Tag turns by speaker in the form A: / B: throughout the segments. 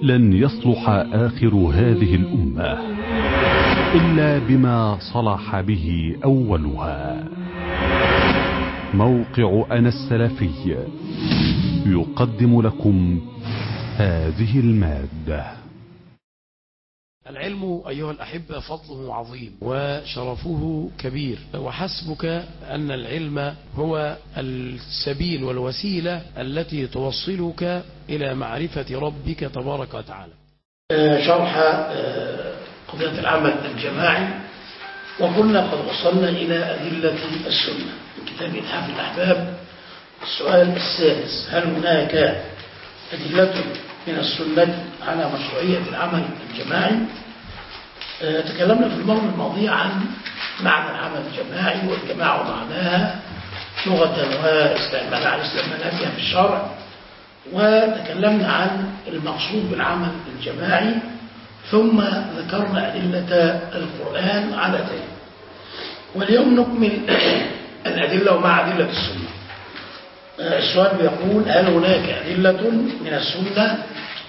A: لن يصلح آخر هذه الأمة إلا بما صلح به أولها موقع أنا السلفي يقدم لكم هذه المادة
B: العلم أيها الأحبة فضله عظيم وشرفه كبير وحسبك أن العلم هو السبيل والوسيلة التي توصلك إلى معرفة ربك تبارك وتعالى
C: شرح قضية العمل الجماعي وكنا قد وصلنا إلى أدلة السنة من كتاب إتحاف الأحباب السؤال السادس هل هناك أدلة من السنة على مشروعية العمل الجماعي تكلمنا في المرة الماضية عن معنى العمل الجماعي والجماعة ومعناها لغة واستعمال على استعمالاتها في الشرع وتكلمنا عن المقصود بالعمل الجماعي ثم ذكرنا أدلة القرآن على ذلك واليوم نكمل الأدلة ومع أدلة السنة السؤال بيقول هل هناك أدلة من السنة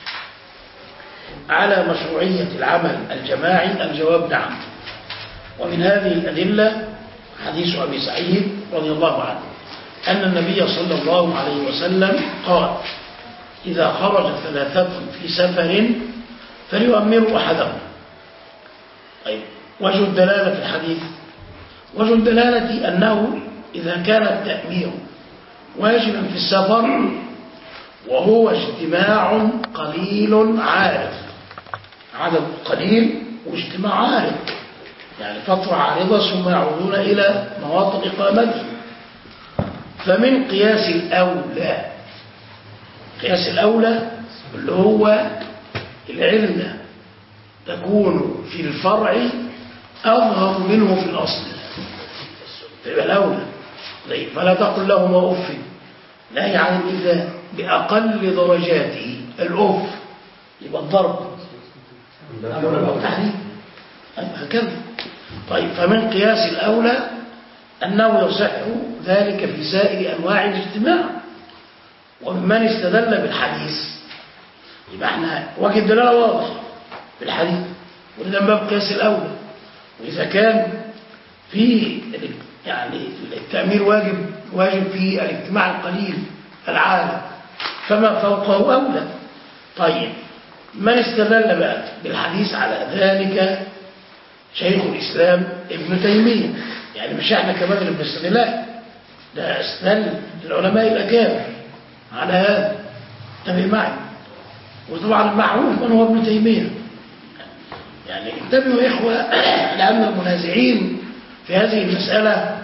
C: على مشروعية العمل الجماعي الجواب نعم ومن هذه الأدلة حديث أبي سعيد رضي الله عنه أن النبي صلى الله عليه وسلم قال إذا خرج ثلاثة في سفر فليؤمروا أحدهم طيب وجه الدلالة في الحديث وجه الدلالة أنه إذا كان التأمير واجبا في السفر وهو اجتماع قليل عارف عدد قليل واجتماع عارف يعني فترة عارضة ثم يعودون إلى مواطن إقامتهم فمن قياس الأولى قياس الأولى اللي هو العلة تكون في الفرع أظهر منه في الأصل فيبقى الأولى طيب فلا تقل لهما أف نهي عن الإذاء بأقل درجاته الأف يبقى الضرب أو التحريم هكذا طيب فمن قياس الأولى أنه يصح ذلك في سائر أنواع الاجتماع ومن استدل بالحديث يبقى احنا وجه الدلاله واضح في الحديث وده من باب قياس الاولى واذا كان في يعني التامير واجب واجب في الاجتماع القليل العالم فما فوقه اولى طيب من استدل بقى بالحديث على ذلك شيخ الاسلام ابن تيميه يعني مش احنا كمان اللي بنستدل لا ده استدل العلماء الاكابر على هذا انتبه معي وطبعا المعروف من هو ابن تيمية يعني انتبهوا يا إخوة لأن المنازعين في هذه المسألة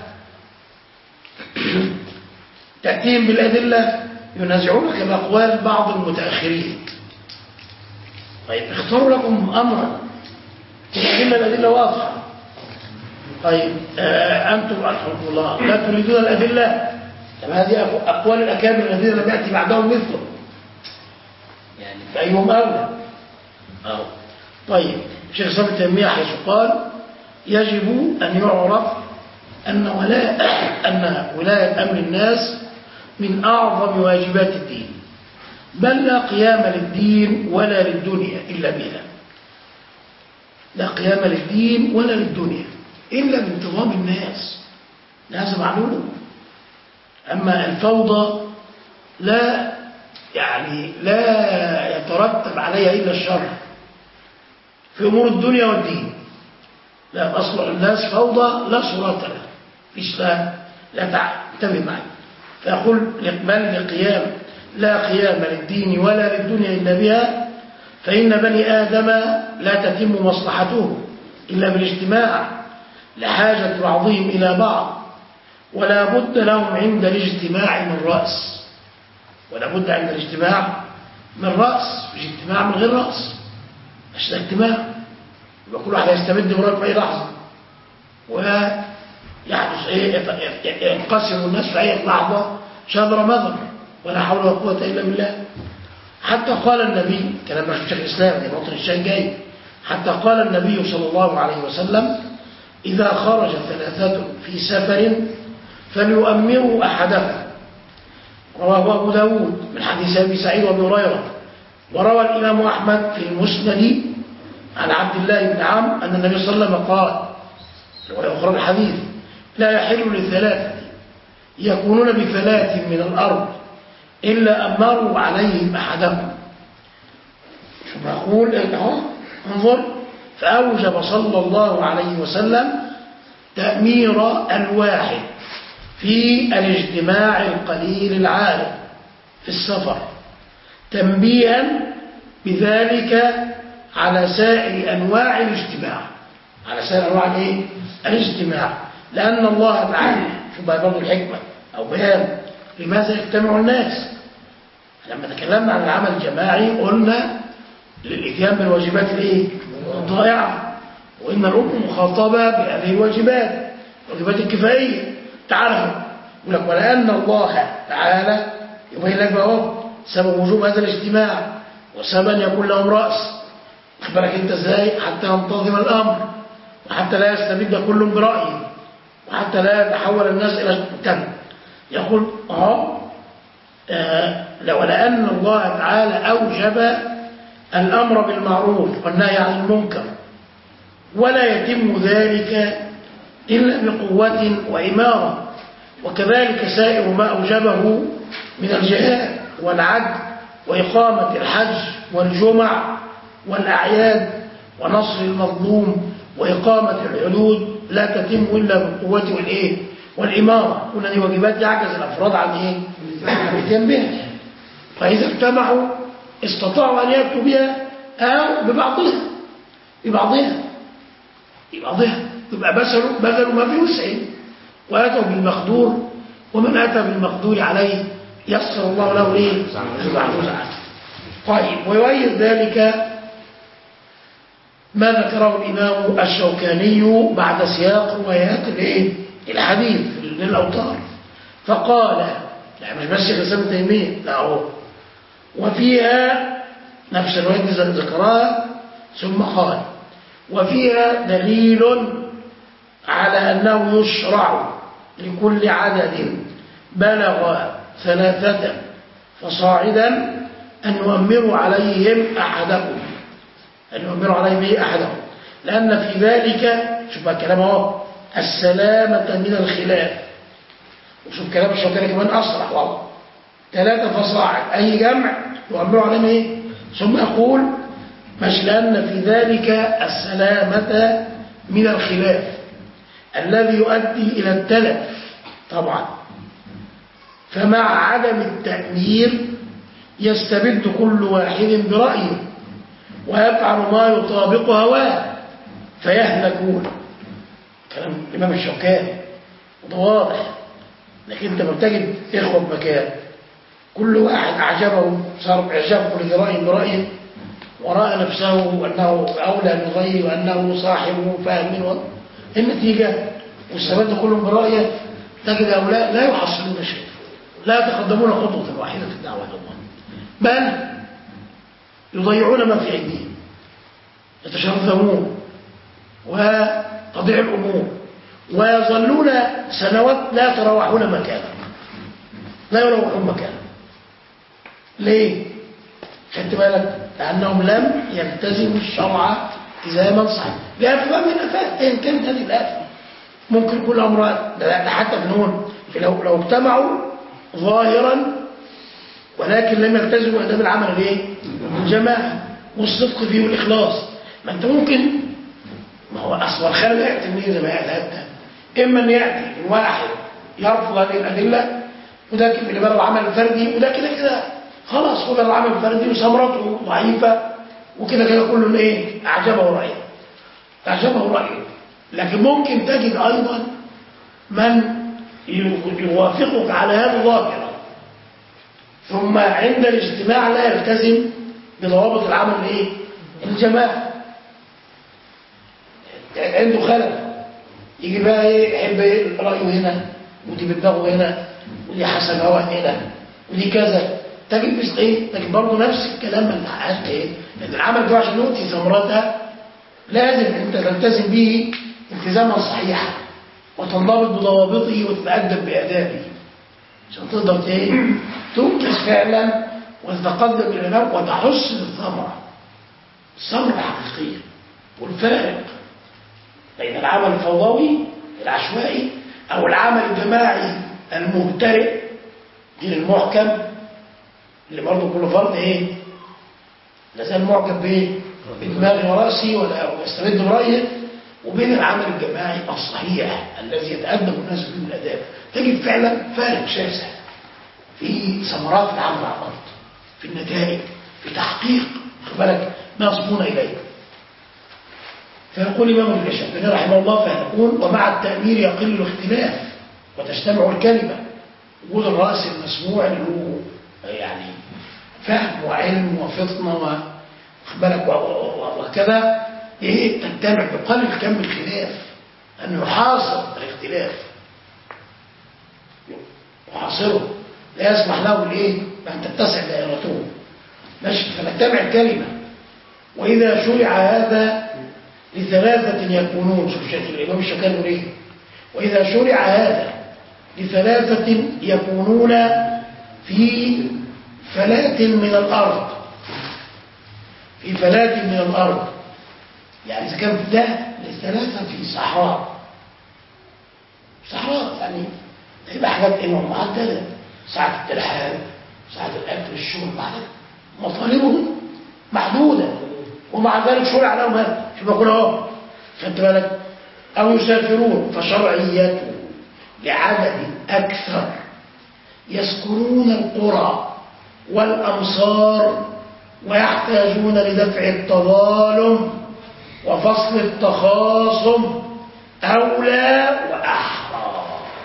C: تأتيهم بالأدلة ينازعونك بأقوال بعض المتأخرين طيب اختاروا لكم أمرا الأدلة الأدلة واضحة طيب آه أنتم رحمه الله لا تريدون الأدلة طب هذه أقوال الأكابر الذين لم يأتي بعدهم مثله يعني فأيهم أولى أو طيب شيخ الإسلام ابن تيمية حيث قال يجب أن يعرف أن ولاء أن ولاية أمر الناس من أعظم واجبات الدين بل لا قيام للدين ولا للدنيا إلا بها لا قيام للدين ولا للدنيا إلا بانتظام الناس هذا معلوم أما الفوضى لا يعني لا يترتب عليها إلا الشر في أمور الدنيا والدين لا أصلح الناس فوضى لا صورة له فيش لا لا تنتبه معي فيقول بل لقيام لا قيام للدين ولا للدنيا إلا بها فإن بني آدم لا تتم مصلحته إلا بالاجتماع لحاجة بعضهم إلى بعض ولا بد لهم عند الاجتماع من رأس ولا بد عند الاجتماع من رأس مش اجتماع من غير رأس مش ده اجتماع يبقى كل واحد يستمد مراد في أي لحظة ويحدث ايه ينقسم الناس في أي لحظة شذر مذر ولا حول ولا قوة إلا بالله حتى قال النبي كلام شيخ الإسلام دي نقطة الشيء جاي حتى قال النبي صلى الله عليه وسلم إذا خرج ثلاثة في سفر فليؤمروا أحدهم رواه أبو داود من حديث أبي سعيد وأبي هريرة وروى الإمام أحمد في المسند عن عبد الله بن عمرو أن النبي صلى الله عليه وسلم قال ويخرج الحديث لا يحل للثلاثة يكونون بفلاة من الأرض إلا أمروا عليهم أحدهم شوف أقول أهو انظر فأوجب صلى الله عليه وسلم تأمير الواحد في الاجتماع القليل العارف في السفر تنبيها بذلك على سائر أنواع الاجتماع على سائر أنواع الايه؟ الاجتماع لأن الله تعالى شوف بقى برضه الحكمة أو بيان لماذا يجتمع الناس لما تكلمنا عن العمل الجماعي قلنا للإتيان بالواجبات الايه؟ الضائعة وإن الأمة مخاطبة بهذه الواجبات الواجبات الكفائية تعالى يقول لك ولأن الله تعالى يبين لك بقى سبب وجوب هذا الاجتماع وسبب أن يكون لهم رأس أخبرك أنت إزاي حتى ينتظم الأمر وحتى لا يستبد كل برأيه وحتى لا يتحول الناس إلى تم يقول أهو آه ولأن الله تعالى أوجب الأمر بالمعروف والنهي عن المنكر ولا يتم ذلك إلا بقوة وإمارة وكذلك سائر ما أوجبه من الجهاد والعدل وإقامة الحج والجمع والأعياد ونصر المظلوم وإقامة الحدود لا تتم إلا بالقوة والإيه والإمارة كل هذه واجبات يعجز الأفراد عن إيه عن الاتيان بها فإذا اجتمعوا استطاعوا أن يأتوا بها أو ببعضها ببعضها ببعضها يبقى بذلوا بذلوا ما في وسعهم واتوا بالمقدور ومن اتى بالمقدور عليه يسر الله له ايه المعجوز عنه طيب ويؤيد ذلك ما ذكره الامام الشوكاني بعد سياق روايات الايه الحديث للاوتار فقال لا مش بس الاسلام تيميه لا هو وفيها نفس الروايه دي ذكرها ثم قال وفيها دليل على أنه يشرع لكل عدد بلغ ثلاثة فصاعدا أن يؤمروا عليهم أحدهم أن يؤمروا عليهم إيه أحدهم لأن في ذلك شوف بقى كلام اهو السلامة من الخلاف وشوف كلام الشوكاني كمان أصرح والله ثلاثة فصاعد أي جمع يؤمروا عليهم إيه ثم يقول مش لأن في ذلك السلامة من الخلاف الذي يؤدي إلى التلف طبعا فمع عدم التأمير يستبد كل واحد برأيه ويفعل ما يطابق هواه فيهلكون كلام الإمام الشوكاني وده واضح لكن انت ما بتجد إخوة بمكان كل واحد أعجبه صار إعجاب كل رأي برأيه ورأى نفسه أنه أولى من غيره وأنه صاحب فاهم و... النتيجة واستبد كلهم برأيه تجد هؤلاء لا يحصلون شيء لا يتقدمون خطوة واحدة في الدعوة إلى الله بل يضيعون ما في أيديهم يتشرذمون وتضيع الأمور ويظلون سنوات لا يتراوحون مكانا لا يروحون مكانا ليه؟ خدت بالك لأنهم لم يلتزموا الشرع التزاما صحيحا لأفهام من الأفات إن كانت هذه الآفة ممكن كل أمر ده حتى بنقول لو لو اجتمعوا ظاهرا ولكن لم يلتزموا آداب العمل الايه؟ الجماعة والصدق فيه والإخلاص ما أنت ممكن ما هو أصل الخلل يأتي منين زي ما يأتي إما أن يأتي من واحد يرفض هذه الأدلة وده في بال العمل الفردي وده كده كده خلاص هو العمل الفردي وثمرته ضعيفة وكده كده كله ايه اعجبه رأيه اعجبه رأيه لكن ممكن تجد ايضا من يوافقك على هذا ظاهرا ثم عند الاجتماع لا يلتزم بضوابط العمل الايه الجماعة عنده خلل يجي بقى ايه يحب ايه رأيه هنا ودي بدماغه هنا ودي حسب هواه هنا ودي كذا تجد بس ايه تجد برضه نفس الكلام اللي حققت ايه لان العمل ده عشان يؤتي ثمرتها لازم انت تلتزم به التزاما صحيحا وتنضبط بضوابطه وتتأدب بآدابه عشان تقدر ايه تنجز فعلا وتتقدم إلى الإمام وتحس بالثمرة الثمرة الحقيقية والفارق بين العمل الفوضوي العشوائي أو العمل الجماعي المبتدئ دين المحكم اللي برضه كل فرد ايه لازال معجب بايه بدماغي وراسي ولا يستمد برأيه وبين العمل الجماعي الصحيح الذي يتأدب الناس به بالأداب تجد فعلا فارق شاسع في ثمرات العمل على الأرض في النتائج في تحقيق خد بالك ما يصبون إليه فيقول الإمام الشافعي رحمه الله فيقول ومع التأمير يقل الاختلاف وتجتمع الكلمة وجود الرأس المسموع اللي هو يعني فهم وعلم وفطنة واخد بالك وكذا ايه تجتمع بقلل كم الخلاف أنه يحاصر الاختلاف يحاصره لا يسمح له بالايه بأن تتسع دائرته ماشي فنجتمع الكلمة وإذا شرع هذا لثلاثة يكونون شوف شيخ الإمام الشوكاني يقول إيه وإذا شرع هذا لثلاثة يكونون في فلاة من الأرض في فلاة من الأرض يعني إذا كان ده للثلاثة في صحراء صحراء يعني يبقى حاجات إيه معدلة ساعة الترحال ساعة الأكل الشرب بعد مطالبهم محدودة ومع ذلك شرع لهم هذا شوف بقول اهو خدت بالك أو يسافرون فشرعيته لعدد أكثر يسكنون القرى والأمصار ويحتاجون لدفع التظالم وفصل التخاصم أولى وأحرى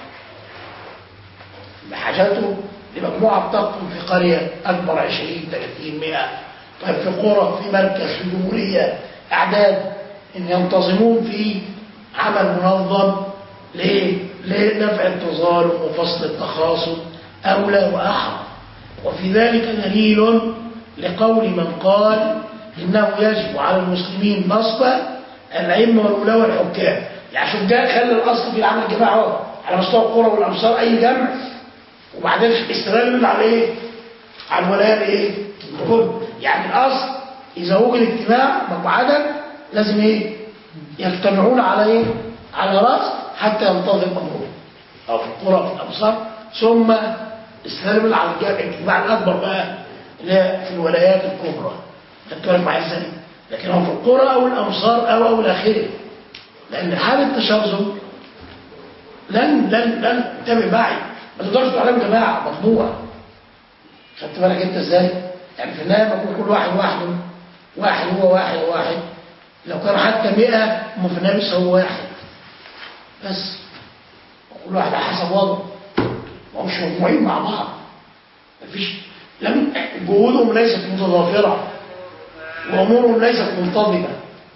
C: بحاجته لمجموعة تقوم في قرية أكبر 20 30 100 طيب في قرى في مركز في جمهورية أعداد إن ينتظمون في عمل منظم ليه؟ لدفع التظالم وفصل التخاصم أولى وأحرى وفي ذلك دليل لقول من قال إنه يجب على المسلمين نصب الأئمة والولاة والحكام يعني شوف ده خلى الأصل في العمل الجماعي على مستوى القرى والأمصار أي جمع وبعدين استدل على إيه؟ على الولاية الإيه؟ الكل يعني الأصل إذا وجد اجتماع مقعدا لازم إيه؟ يجتمعون على إيه؟ على رأس حتى ينتظم أمرهم أو في القرى في الأمصار ثم استدل على الاجتماع الأكبر بقى اللي في الولايات الكبرى خدت بالك معايا ازاي؟ لكن هو في القرى أو الأمصار أو أو الآخره لأن حالة التشرذم لن لن لن تتبع معي ما تقدرش تقول عليهم جماعة مطبوع خدت بالك أنت ازاي؟ يعني في النهاية بكون كل واحد وحده واحد هو واحد واحد لو كان حتى 100 هم في النهاية بس هو واحد بس كل واحد على حسب وضعه ومش مجموعين مع بعض مفيش لم جهودهم ليست متضافرة وأمورهم ليست منتظمة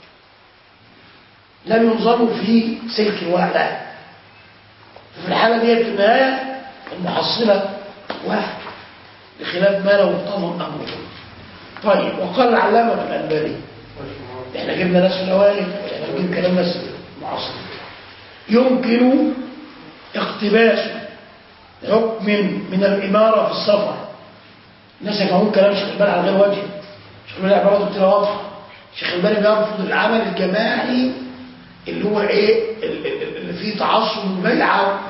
C: لم ينظموا في سلك واحد في الحالة دي في النهاية المحصلة واحد بخلاف ما لو انتظم أمره طيب وقال العلامة في الألباني احنا جبنا ناس في الأوائل احنا بنجيب كلام ناس معاصر يمكن اقتباس حكم من الإمارة في السفر الناس يفهمون كلام شيخ الباني على غير وجه شيخ الباني عبارته بتبقى واضحة شيخ الباني بيرفض العمل الجماعي اللي هو ايه اللي فيه تعصب وبيعة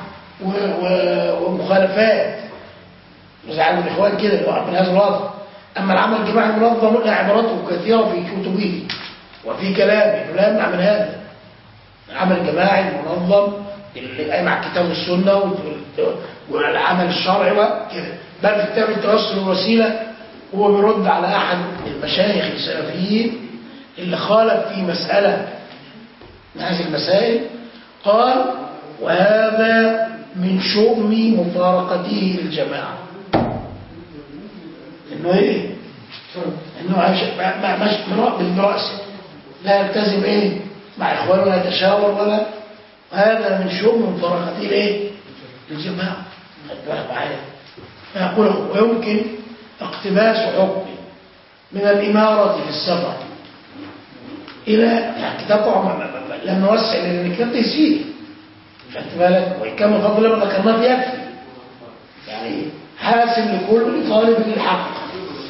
C: ومخالفات زعلوا الاخوان كده من هذا الوضع اما العمل الجماعي المنظم له عباراته كثيره في كتبه وفي كلامه لا يمنع من هذا العمل الجماعي المنظم اللي قايم على الكتاب والسنه والعمل الشرعي وكده بل في كتاب التوسل والوسيله هو بيرد على احد المشايخ السلفيين اللي خالف في مساله من هذه المسائل قال وهذا من شؤم مفارقته للجماعه انه ايه انه مش برأسه لا يلتزم ايه مع اخوانه ولا يتشاور ولا هذا من شؤم مفارقته الايه للجماعه خد بالك معايا فيقول ويمكن اقتباس حكم من الإمارة في السفر إلى يعني كتاب طبعا لم نوسع لأن الكتاب تيسير خدت بالك وإن كان من فضل ما ذكرناه يكفي يعني حاسم لكل طالب للحق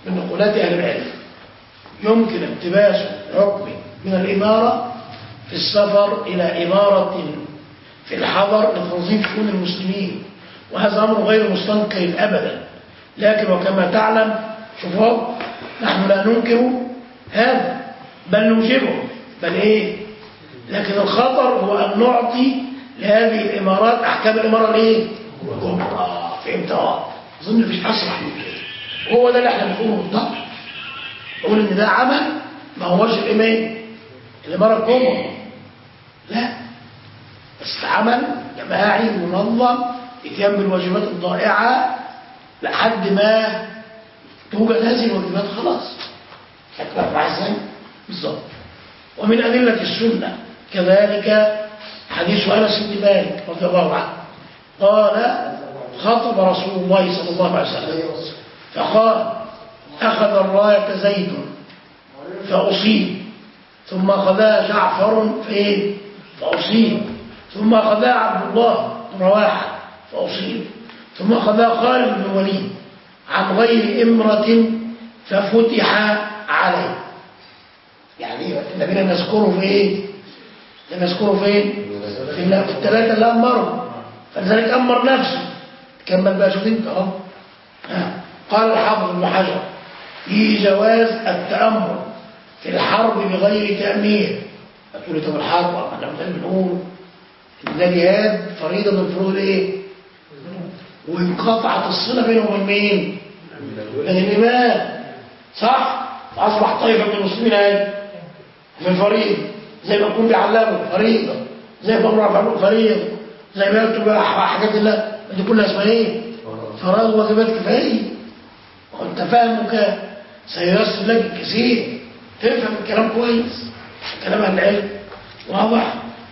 C: من نقولات أهل العلم يمكن اقتباس حكم من الإمارة في السفر إلى إمارة في الحضر لتنظيم شؤون المسلمين وهذا أمر غير مستنكر أبدا لكن وكما تعلم شوفوا نحن لا ننكر هذا بل نوجبه بل إيه لكن الخطر هو أن نعطي لهذه الإمارات أحكام الإمارة الإيه؟ الكبرى فهمتها أظن مفيش أسرع من كده وهو ده اللي احنا بنقوله بالضبط نقول إن ده عمل ما هوش الإمام الإمارة الكبرى لا بس عمل جماعي منظم اتيان بالواجبات الضائعة لحد ما توجد هذه الواجبات خلاص شكلها مع ازاي بالظبط ومن أدلة السنة كذلك حديث أنس بن مالك رضي الله عنه قال خطب رسول الله صلى الله عليه وسلم فقال أخذ الراية زيد فأصيب ثم أخذها جعفر فإيه فأصيب ثم أخذها عبد الله بن رواحة فأصيب ثم أخذها خالد بن الوليد عن غير إمرة ففتح عليه يعني النبي نذكره في ايه نذكره فين في ال- في الثلاثه اللي امروا فلذلك امر نفسه كمل بقى شوف انت اهو ها. قال الحافظ ابن حجر في جواز التامر في الحرب بغير تامير هتقول لي طب الحرب اه احنا مثلا بنقول ان ده جهاد فريضه من فروض ايه وانقطعت الصله بينه وبين مين بين الامام صح اصبح طائفه من المسلمين اهي في الفريضه زي ما يكون بيعلموا فريضه زي ما يكون فريضه زي ما يكتب حاجات الله دي كلها اسمها ايه فراغ واجبات كفايه وانت فهمك سييسر لك الكثير تفهم الكلام كويس كلام اهل العلم واضح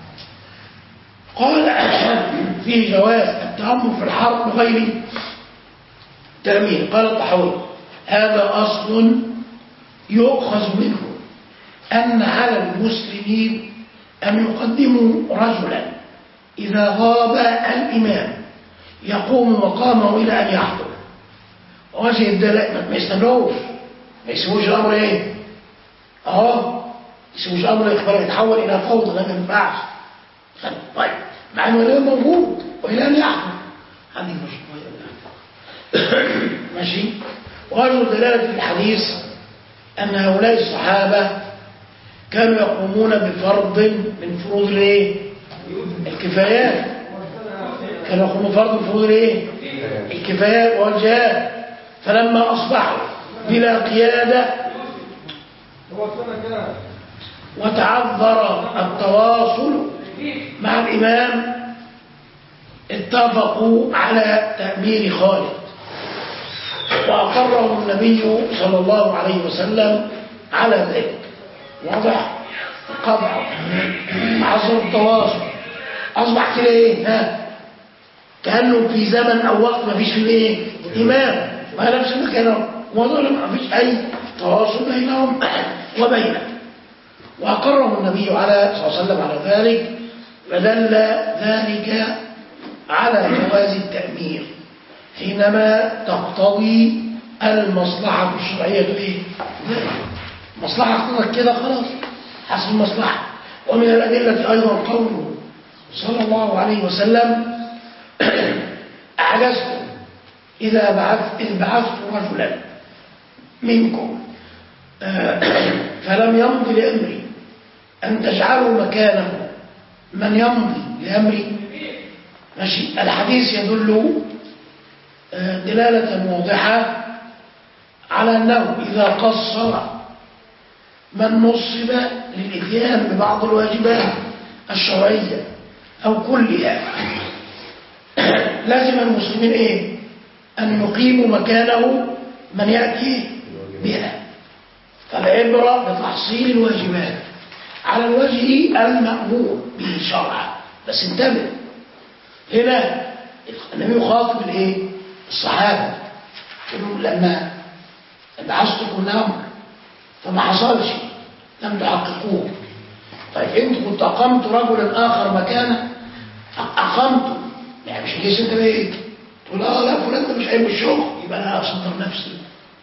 C: قال فيه جواز التأمر في الحرب بغير تأمين قال الطحاوي هذا أصل يؤخذ منه أن على المسلمين أن يقدموا رجلا إذا غاب الإمام يقوم مقامه إلى أن يحضر وجه الدلاء ما يستنوش ما يسيبوش الأمر إيه أهو ما يسيبوش الأمر يخبر يتحول إلى فوضى لا ما ينفعش طيب مع أنه الإمام موجود وإلى أن يحضر عندي مشكلة ماشي وأجل دلالة في الحديث أن هؤلاء الصحابة كانوا يقومون بفرض من فروض الايه الكفايات كانوا يقومون بفرض من فروض الايه الكفايات والجهاد فلما أصبحوا بلا قيادة وتعذر التواصل مع الإمام اتفقوا على تأمير خالد وأقره النبي صلى الله عليه وسلم على ذلك واضح قطع عصر التواصل أصبح كده إيه ها كأنه في زمن أو وقت ما فيش فيه إيه إمام ما نفس المكان وضع ما فيش أي تواصل بينهم وبينه وأقره النبي على صلى الله عليه وسلم على ذلك فدل ذلك على جواز التأمير حينما تقتضي المصلحة الشرعية إيه؟ مصلحة اقتضت كده خلاص حسب المصلحة ومن الأدلة أيضا قوله صلى الله عليه وسلم أعجزتم إذا بعث إذ بعثت رجلا منكم فلم يمضي لأمري أن تجعلوا مكانه من يمضي لأمري ماشي الحديث يدل دلالة واضحة على أنه إذا قصر من نصب للإتيان ببعض الواجبات الشرعية أو كلها لازم المسلمين إيه؟ أن يقيموا مكانه من يأتي بها فالعبرة بتحصيل الواجبات على الوجه المأمور به شرعا بس انتبه هنا النبي يخاطب الايه الصحابه يقول لما بعثتكم الامر فما حصلش لم تحققوه طيب انت كنت اقمت رجلا اخر مكانه اقمته يعني مش ليش انت بقيت تقول اه لا فلان ده مش قايم بالشغل يبقى انا اصدر نفسي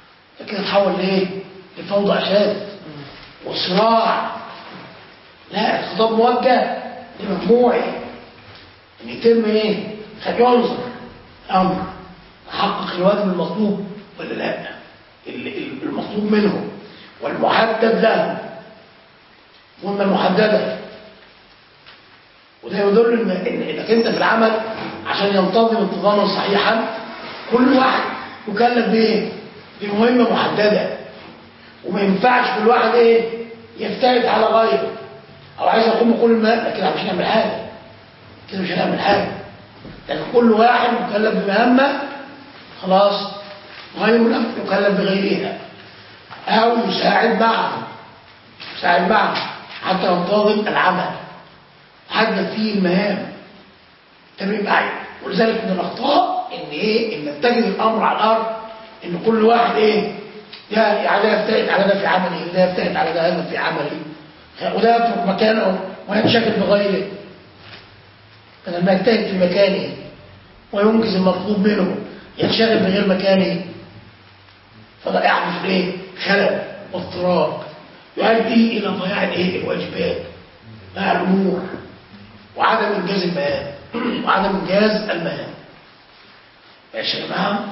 C: كده تحول لايه لفوضى اشد وصراع لا الخطاب موجه لمجموعه ان يتم ايه خد ينظر امر حقق الواجب المطلوب ولا لا ال- ال- المطلوب منه والمحدد له مهمة محددة وده يدل إن إن- انك انت في العمل عشان ينتظم انتظاما صحيحا كل واحد مكلف بايه بمهمة محددة وما ينفعش كل واحد ايه يفترض على غيره او عايز اقوم بكل ما كده مش هنعمل حاجة كده مش هنعمل حاجة لكن كل واحد مكلف بمهمة خلاص غير مكلف بغيرها او يساعد معه يساعد معه حتى ينتظم العمل حدد فيه المهام تمام معي ولذلك من الاخطاء ان ايه ان تجد الامر على الارض ان كل واحد ايه يعني على ده يفترق على ده في عمله وده يفترق على ده هذا في عمله وده يترك مكانه وينشغل بغيره بدل ما يجتهد في مكانه وينجز المطلوب منه ينشغل بغير مكانه فده يحدث ايه خلل واضطراب يؤدي الى ضياع الايه الواجبات مع الامور وعدم انجاز المهام وعدم انجاز المهام ماشي يا جماعه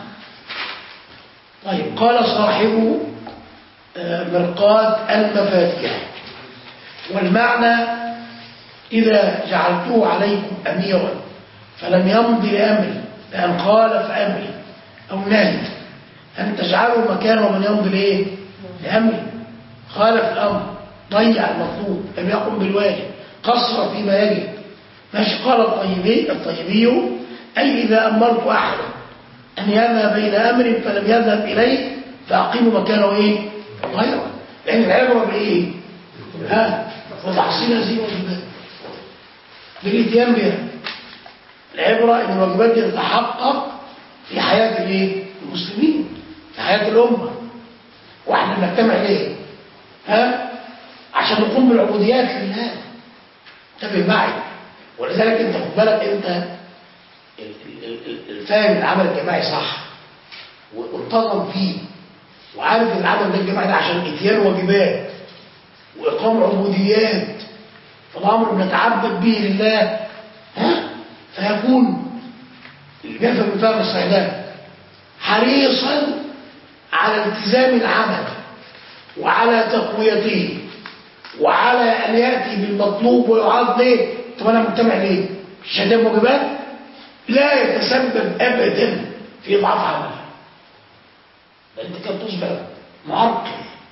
C: طيب قال صاحب آه، مرقاد المفاتيح والمعنى إذا جعلته عليكم أميرا فلم يمض لأمري بأن خالف أمري أو نهي أن تجعلوا مكانه من يمضي لإيه؟ لأمري خالف الأمر ضيع المطلوب لم يقم بالواجب قصر فيما يجب ماشي قال الطيبي الطيبي أي إذا أمرت أحدا أن يذهب إلى أمر فلم يذهب إليه فأقيموا مكانه إيه؟ غيره لأن العبرة بإيه؟ ها؟ وتحصيل هذه الواجبات بالاتيان بها العبرة ان الواجبات دي تتحقق في حياة الايه المسلمين في حياة الأمة واحنا بنجتمع ليه ها عشان نقوم بالعبوديات لله انتبه معي ولذلك انت خد بالك انت ال- ال- ال- الفاهم العمل الجماعي صح وانتظم فيه وعارف ان العمل ده الجماعي ده عشان اتيان واجبات واقام عبوديات فالامر بنتعبد به لله ها فيكون اللي بيفهم الفهم الصحيح ده حريصا على التزام العمل وعلى تقويته وعلى ان ياتي بالمطلوب ويعاد ليه طب انا مجتمع ليه مش هدام واجبات لا يتسبب ابدا في اضعاف عمله بل انت كده تصبح معرقل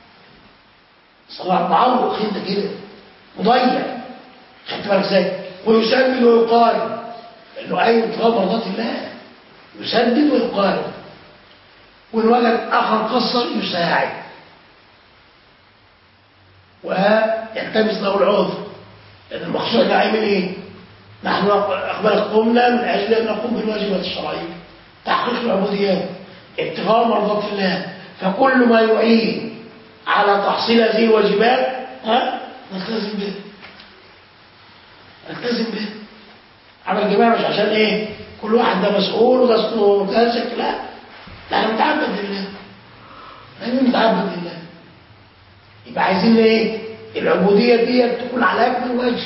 C: صلاح معوق انت كده مضيع خدت بالك ازاي ويسدد ويقارب لانه اي ابتغاء مرضات الله يسدد ويقارب وان وجد اخر قصر يساعد ويلتمس له العذر لان المقصود ده عامل ايه نحن اخبارك قمنا من اجل ان نقوم بالواجبات الشرعيه تحقيق العبوديات ابتغاء مرضات الله فكل ما يعين على تحصيل هذه الواجبات ها نلتزم به نلتزم به عمل الجماعة مش عشان ايه كل واحد ده مسؤول وده اسمه كاسك لا ده احنا متعبد لله احنا متعبد لله يبقى عايزين ايه العبودية دي تكون على اكمل وجه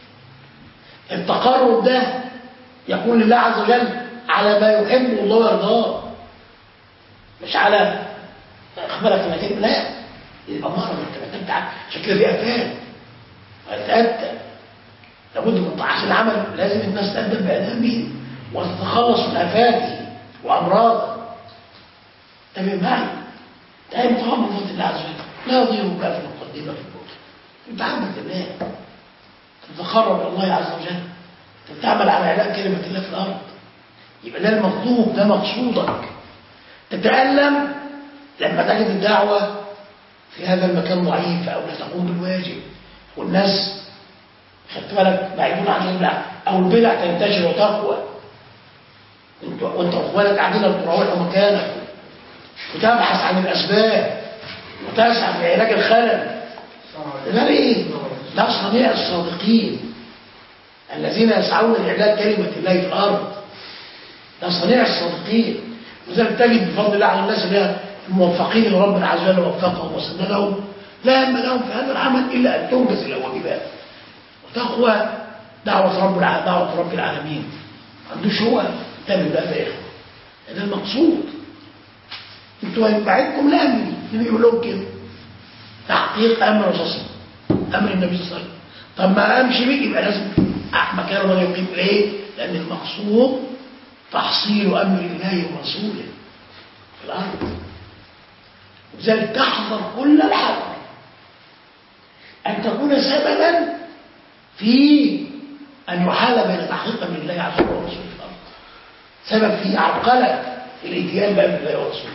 C: التقرب ده يكون لله عز وجل على ما يحبه الله ويرضاه مش على اخبارك انك انت لا يبقى مرض انت انت عشان كده في افات ويتأتى لابد من طاعة العمل لازم الناس تأدب بأدابه وتتخلص من آفاته وأمراضه تمام معي تأي متغمر فضل الله عز وجل لا يضيرك في المقدمة في البطن انت عبد الله تتخرج الله عز وجل انت بتعمل على إعلاء كلمة الله في الأرض يبقى ده المطلوب ده مقصودك تتألم لما تجد الدعوة في هذا المكان ضعيف أو لا تقوم بالواجب والناس خدت بالك بعيدون عن الله أو البدع تنتشر وتقوى وانت وانت واخوانك قاعدين تروحوا مكانك وتبحث عن الأسباب وتسعى في علاج الخلل ده ايه؟ ده صنيع الصادقين الذين يسعون لإعلاء كلمة الله في الأرض ده صنيع الصادقين وذلك تجد بفضل الله على الناس اللي هي الموفقين اللي ربنا عز وجل وفقهم وسددهم لا هم لهم في هذا العمل إلا أن تنجز الواجبات وتقوى دعوة رب الع... دعوة رب العالمين ما عندوش هو تعمل بقى يا إخوة ده المقصود انتوا هيبعدكم لأمري النبي يقول لهم كده تحقيق أمر رسول أمر النبي صلى الله عليه وسلم طب ما أمشي بيه يبقى لازم مكان ما يقيم ليه؟ لأن المقصود تحصيل أمر الله ورسوله في الأرض لذلك تحذر كل الحذر أن تكون سببا في أن يحال بين تحقيق أمر الله عز وجل ورسوله في الأرض سبب في عرقلة الاتيان بأمر الله ورسوله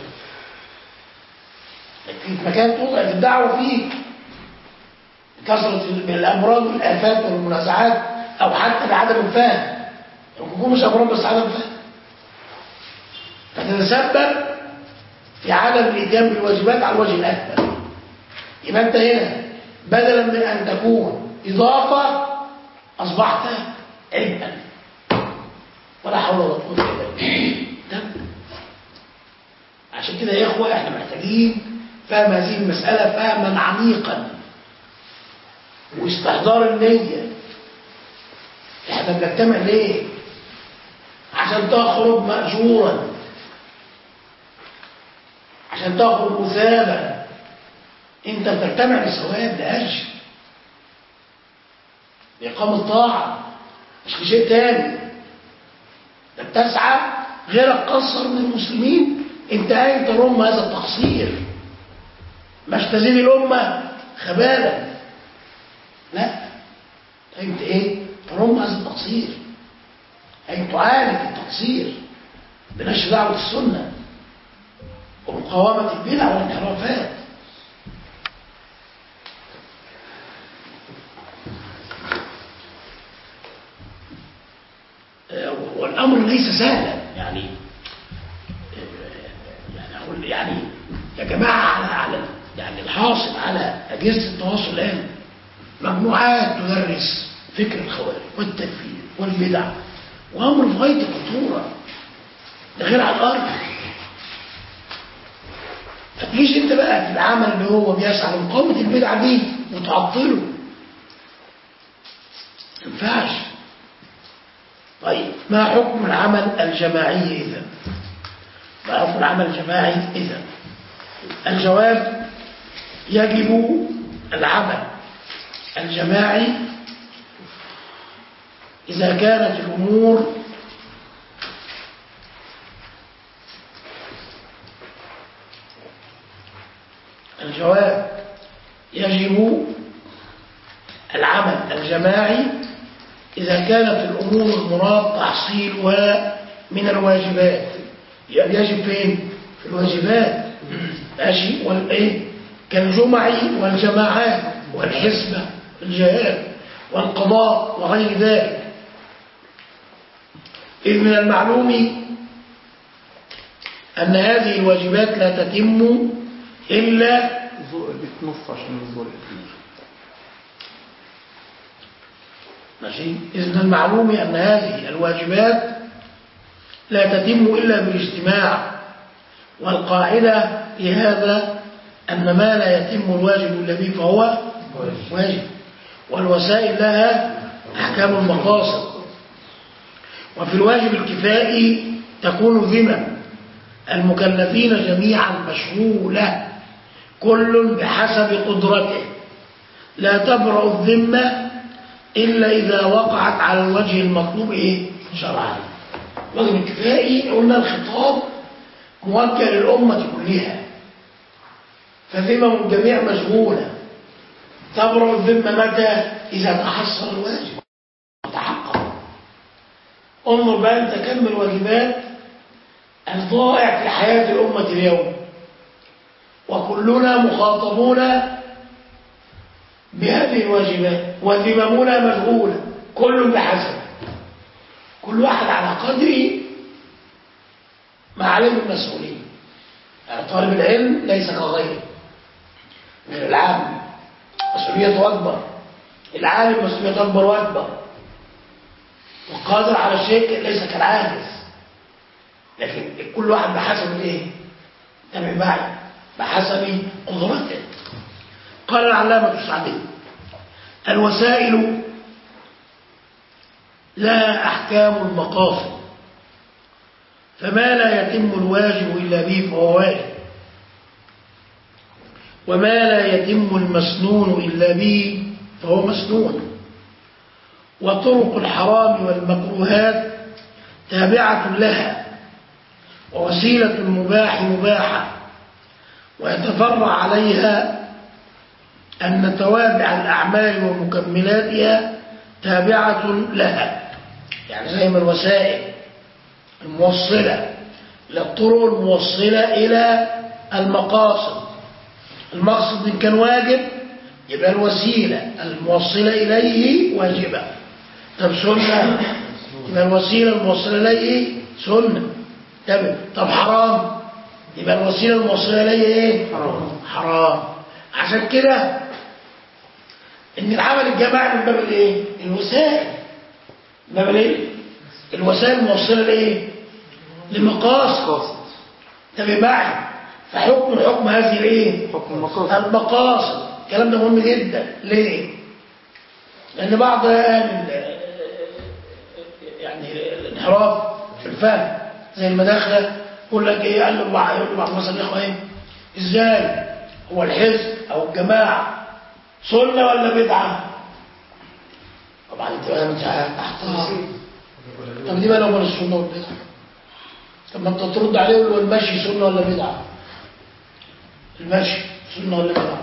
C: لكن في مكان تضعف الدعوة فيه كثرة الأمراض والآفات والمنازعات أو حتى بعدم الفهم يكون مش أمراض بس عدم فهم فتتسبب في عدم الاتيان بالواجبات على الوجه الأكبر يبقى أنت هنا بدلا من أن تكون إضافة أصبحت عبئا ولا حول ولا قوة إلا بالله عشان كده يا إخوة إحنا محتاجين فهم هذه المسألة فهما عميقا واستحضار النية احنا بنجتمع ليه عشان تخرج مأجورا عشان تخرج مثابا انت بتجتمع لثواب لأجر لإقامة طاعة مش لشيء تاني ده بتسعى غيرك قصر من المسلمين انت قايم ترم هذا التقصير مش تزيد الأمة خبالا لا انت ايه ترم هذا التقصير أي تعالج التقصير بنشر دعوة السنة ومقاومة البدع والانحرافات والأمر ليس سهلا يعني يعني أقول يعني يا جماعة على على يعني الحاصل على أجهزة التواصل الآن مجموعات تدرس فكر الخوارج والتكفير والبدع وأمر في غاية الخطورة ده غير على الأرض فتجيش انت بقى في العمل اللي هو بيسعى لمقاومة البدع دي وتعطله ما ينفعش طيب ما حكم العمل الجماعي إذا ما حكم العمل الجماعي إذا الجواب يجب العمل الجماعي إذا كانت الأمور الجواب يجب العمل الجماعي إذا كانت الأمور المراد تحصيلها من الواجبات يعني يجب فين؟ في الواجبات ماشي والإيه؟ كالجمع والجماعات والحسبة والجهاد والقضاء وغير ذلك إذ من المعلوم أن هذه الواجبات لا تتم إلا
D: بتنص عشان الزور
C: ماشي إذ من المعلوم أن هذه الواجبات لا تتم إلا بالاجتماع والقاعدة لهذا أن ما لا يتم الواجب إلا به فهو واجب والوسائل لها أحكام المقاصد وفي الواجب الكفائي تكون ذمم المكلفين جميعا مشغولة كل بحسب قدرته لا تبرأ الذمة إلا إذا وقعت على الوجه المطلوب إيه؟ شرعا الواجب الكفائي قلنا الخطاب موجه للأمة كلها فذمم الجميع مشغولة تبرأ الذمة متى؟ إذا تحصل الواجب وتحقق انظر بقى أنت كم الواجبات الضائع في حياة الأمة اليوم وكلنا مخاطبون بهذه الواجبات وذممنا مشغولة كل بحسب كل واحد على قدر ما عليه المسؤولية يعني طالب العلم ليس كغيره غير العام مسؤوليته أكبر العالم مسؤوليته أكبر وأكبر والقادر على الشيء ليس كالعاجز لكن كل واحد بحسب الايه تبع معي بحسب قدرته قال العلامة السعدي الوسائل لها أحكام المقاصد فما لا يتم الواجب إلا به فهو واجب وما لا يتم المسنون إلا به فهو مسنون وطرق الحرام والمكروهات تابعة لها ووسيلة المباح مباحة ويتفرع عليها أن توابع الأعمال ومكملاتها تابعة لها يعني زي ما الوسائل الموصلة للطرق الموصلة إلى المقاصد المقصد إن كان واجب يبقى الوسيلة الموصلة إليه واجبة طب سنة يبقى الوسيلة الموصلة إليه سنة طب طب حرام يبقى الوسيلة الموصلة إليه إيه؟
D: حرام.
C: حرام عشان كده إن العمل الجماعي من باب الإيه؟ الوسائل من باب الإيه؟ الوسائل الموصلة لإيه؟ لمقاصد
D: مقاصد
C: انتبه معي فحكم الحكم هذه الايه
D: حكم المقاصد
C: المقاصد الكلام ده مهم جدا ليه لان بعض اهل ال- يعني الانحراف في الفهم زي المداخله يقول لك ايه قال له بعض يقول له بعض مثلا الاخوه ايه ازاي هو الحزب او الجماعه سنه ولا بدعه طبعا انت بقى انت تحتار طب دي بقى لو من السنه والبدعه طب ما انت ترد عليه ويقول له المشي سنه ولا بدعه المشي سنه ولا بدعه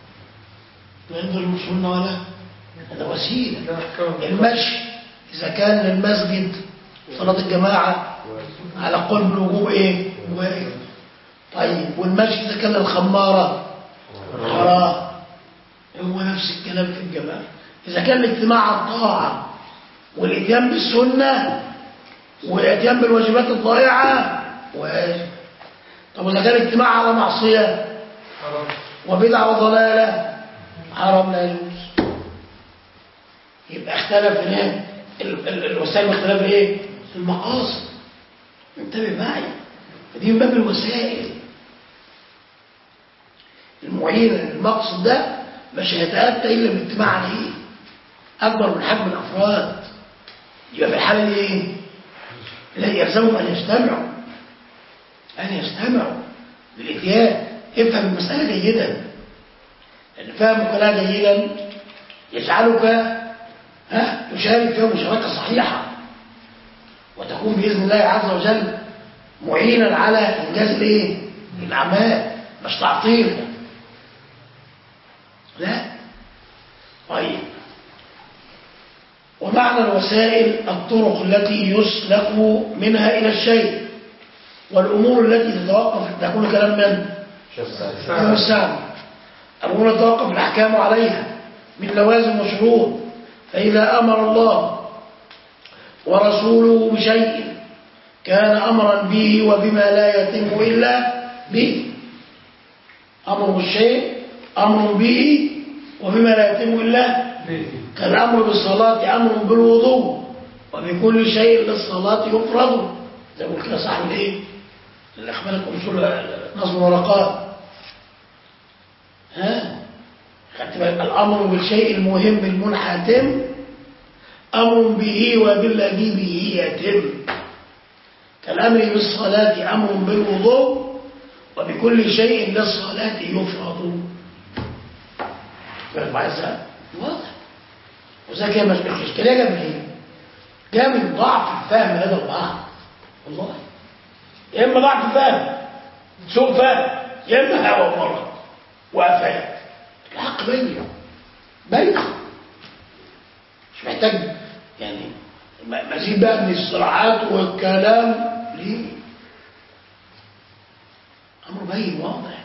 C: ما يقدر يقول سنه ولا هذا وسيله المشي اذا كان للمسجد صلاه الجماعه على قول بالوجوب ايه واجب طيب والمشي اذا كان للخماره حرام هو نفس الكلام في الجماعه اذا كان الاجتماع على الطاعه والاتيان بالسنه والاتيان بالواجبات الضائعه واجب طب واذا كان اجتماع على معصيه وبدعه وضلاله حرام لا يجوز يبقى اختلف هنا ال- ال- الوسائل اختلاف ايه المقاصد انتبه معي فدي من باب الوسائل المعينة للمقصد ده مش هيتأتى إلا باجتماع عليه أكبر من حجم الأفراد يبقى في الحالة دي إيه؟ لا يلزمهم أن يجتمعوا أن يجتمعوا بالإتيان افهم المسألة جيدا لأن فهمك لها جيدا يجعلك ها تشارك فيها مشاركة صحيحة وتكون بإذن الله عز وجل معينا على إنجاز الإيه؟ الأعمال مش تعطيل لا طيب ومعنى الوسائل الطرق التي يسلك منها إلى الشيء والأمور التي تتوقف تكون كلام من؟ كلام السعد الأمور تتوقف الأحكام عليها من لوازم وشروط فإذا أمر الله ورسوله بشيء كان أمرا به وبما لا يتم إلا به أمر بالشيء أمر به وبما لا يتم إلا كالأمر بالصلاة أمر بالوضوء وبكل شيء للصلاة يفرض زي ما قلت كده صاحب الإيه؟ اللي أخبرك أصول نظم الورقات ها؟ خدت بالك الأمر بالشيء المهم المنحتم أمر به وبالذي به يتم كالأمر بالصلاة أمر بالوضوء وبكل شيء للصلاة يفرض فاهم عايزها واضح وذا كان مش الإشكالية جاب ليه جاء من ضعف الفهم هذا البعض والله يا إما ضعف فهم سوء فهم يا إما هوى مرض وأفات الحق بين بين مش محتاج يعني م- مزيد بقى من الصراعات والكلام ليه أمر بين واضح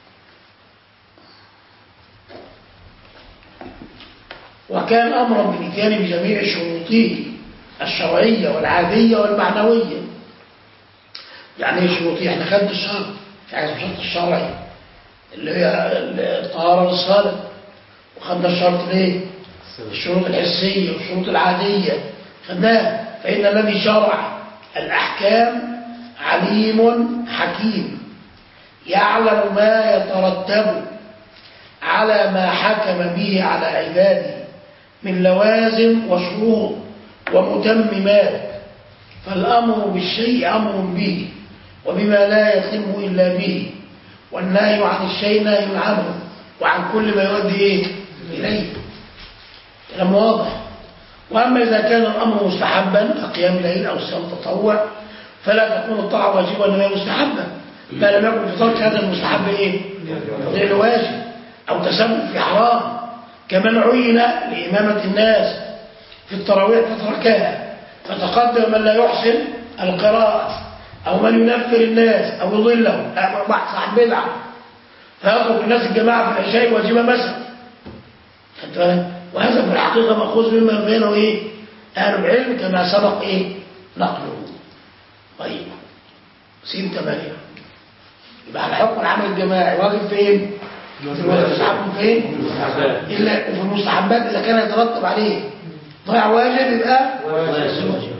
C: وكان أمرا بالإتيان بجميع شروطه الشرعية والعادية والمعنوية يعني ايه شروطه احنا خدنا الشرط في حاجة اسمها الشرط الشرعي اللي هي الطهارة للصلاة وخدنا الشرط الايه الشروط الحسية والشروط العادية خدناها فإن الذي شرع الأحكام عليم حكيم يعلم ما يترتب على ما حكم به على عباده من لوازم وشروط ومتممات فالأمر بالشيء أمر به وبما لا يتم إلا به والنهي عن الشيء نهي عنه وعن كل ما يؤدي إيه؟ إليه كلام واضح وأما إذا كان الأمر مستحبا كقيام الليل أو صيام تطوع فلا تكون الطاعة واجبة وإنما مستحبا ما لم يكن في ترك هذا المستحب إيه؟ غير واجب أو تسبب في حرام كمن عين لإمامة الناس في التراويح فتركها فتقدم من لا يحسن القراءة أو من ينفر الناس أو يضلهم أو واحد صاحب بدعة فيترك الناس الجماعة في العشاء واجبة مثلا خدت بالك؟ وهذا في الحقيقة مأخوذ مما بينه إيه؟ أهل العلم كما سبق إيه؟ نقله طيب سين ثمانية يبقى على حكم العمل الجماعي واجب فين؟ مستحب فين؟ إلا وفي المستحبات إذا كان يترتب عليه ضيع واجب يبقى واجب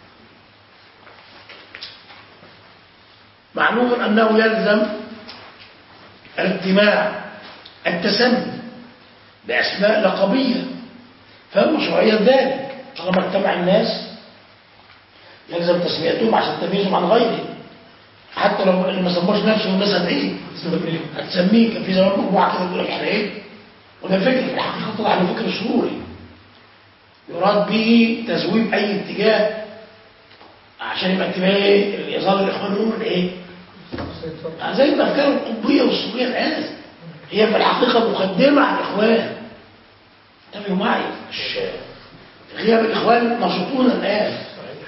C: معلوم أنه يلزم الاجتماع التسمي بأسماء لقبية فمشروعية ذلك طالما اجتمع الناس يلزم تسميتهم عشان تمييزهم عن غيرهم حتى لو اللي ما سموش نفسه الناس هتعيه هتسميه كان في زمان مجموعه كده بيقول لك احنا ايه وده فكر في الحقيقه طلع له فكر سروري يراد به تزويب اي اتجاه عشان يبقى اتجاه ايه يظل الاخوان يقولوا ايه زي الافكار القطبيه والسوريه الان هي في الحقيقه مقدمه على الاخوان انتبهوا معي مش غياب الاخوان نشطون الان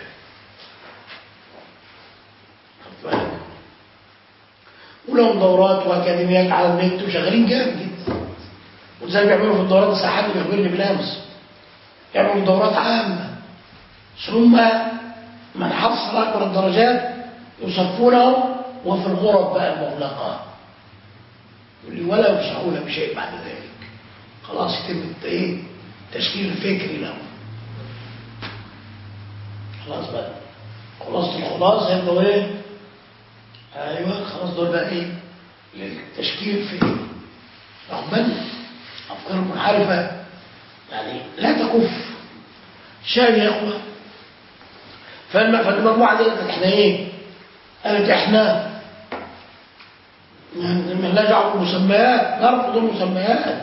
C: ولهم دورات واكاديميات على النت وشغالين جامد جدا وزي ما بيعملوا في الدورات ساعات بيخبرني بالامس يعملوا دورات عامه ثم من حصل اكبر الدرجات يصفونه وفي الغرف بقى المغلقه يقول لي ولا يشعرون بشيء بعد ذلك خلاص يتم ايه تشكيل الفكري له خلاص بقى خلاصة الخلاصة يبقوا ايه ايوه خلاص دول بقى ايه للتشكيل في رغبنا افكار منحرفه يعني لا تكف شاي يا اخوه فالم- فالمجموعه دي قالت احنا ايه قالت احنا مالناش دعوه بالمسميات نرفض المسميات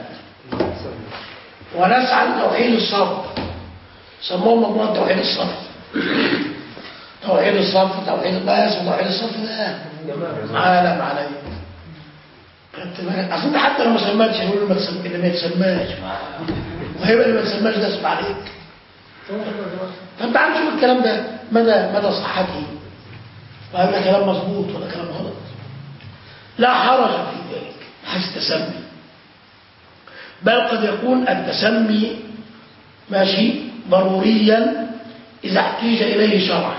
C: ونسعى لتوحيد الصف سموهم مجموعه توحيد الصف توحيد الصف توحيد الناس وتوحيد الصف ده عالم عليه خدت بالك اصل انت حتى لو ما سميتش هيقول اللي ما تسم- اللي ما يتسماش وهيبقى اللي ما يتسماش ده اسم عليك فانت عارف شوف الكلام ده مدى مدى صحته وهل ده كلام مظبوط ولا كلام غلط لا حرج في ذلك حيث التسمي بل قد يكون التسمي ماشي ضروريا إذا احتيج إليه شرعا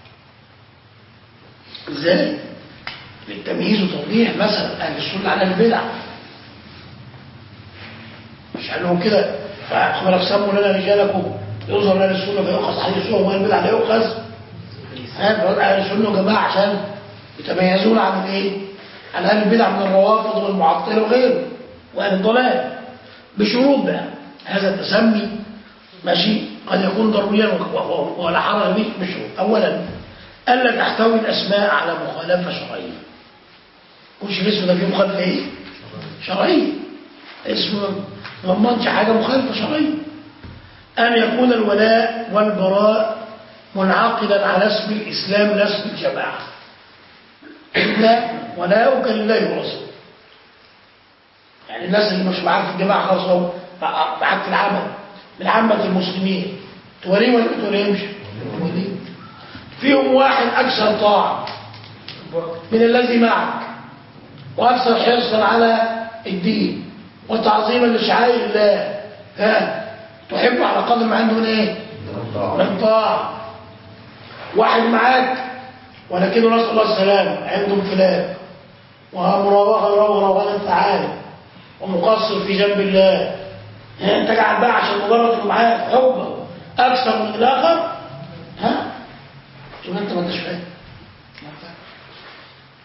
C: ازاي للتمييز وتوضيح مثلا اهل السنه على البدع مش قال لهم كده فاخبرك سموا لنا رجالكم يظهر لنا السنه فيؤخذ حديثهم واهل البدع لا يؤخذ فقال اهل السنه يا جماعه عشان يتميزون عن الايه؟ عن اهل البدع من الروافض والمعطله وغيره واهل الضلال بشروط بقى هذا التسمي ماشي قد يكون ضروريا و- و- ولا حرج به بشروط اولا الا تحتوي الاسماء على مخالفه شرعيه مش الاسم ده فيه مخالفه ايه شرعيه اسم ما ضمنش حاجه مخالفه شرعيه ان يكون الولاء والبراء منعقدا على اسم الاسلام لا اسم الجماعه انت ولاؤك لله ورسوله يعني الناس اللي مش معاك في الجماعه خلاص هو معاك في العمل من عامه المسلمين توليه ولا ما توليهمش؟ توليه فيهم واحد أكثر طاعة من الذي معك وأكثر حرصا على الدين وتعظيما لشعائر الله ها تحب على قدر ما عنده من ايه من طاعة واحد معاك ولكنه نسأل الله السلام عنده انفلات ومراوغة روغة تعالى ومقصر في جنب الله ها انت قاعد بقى عشان مجرد انه معاك حبه اكثر من الاخر ها يبقى انت ما انتش فاهم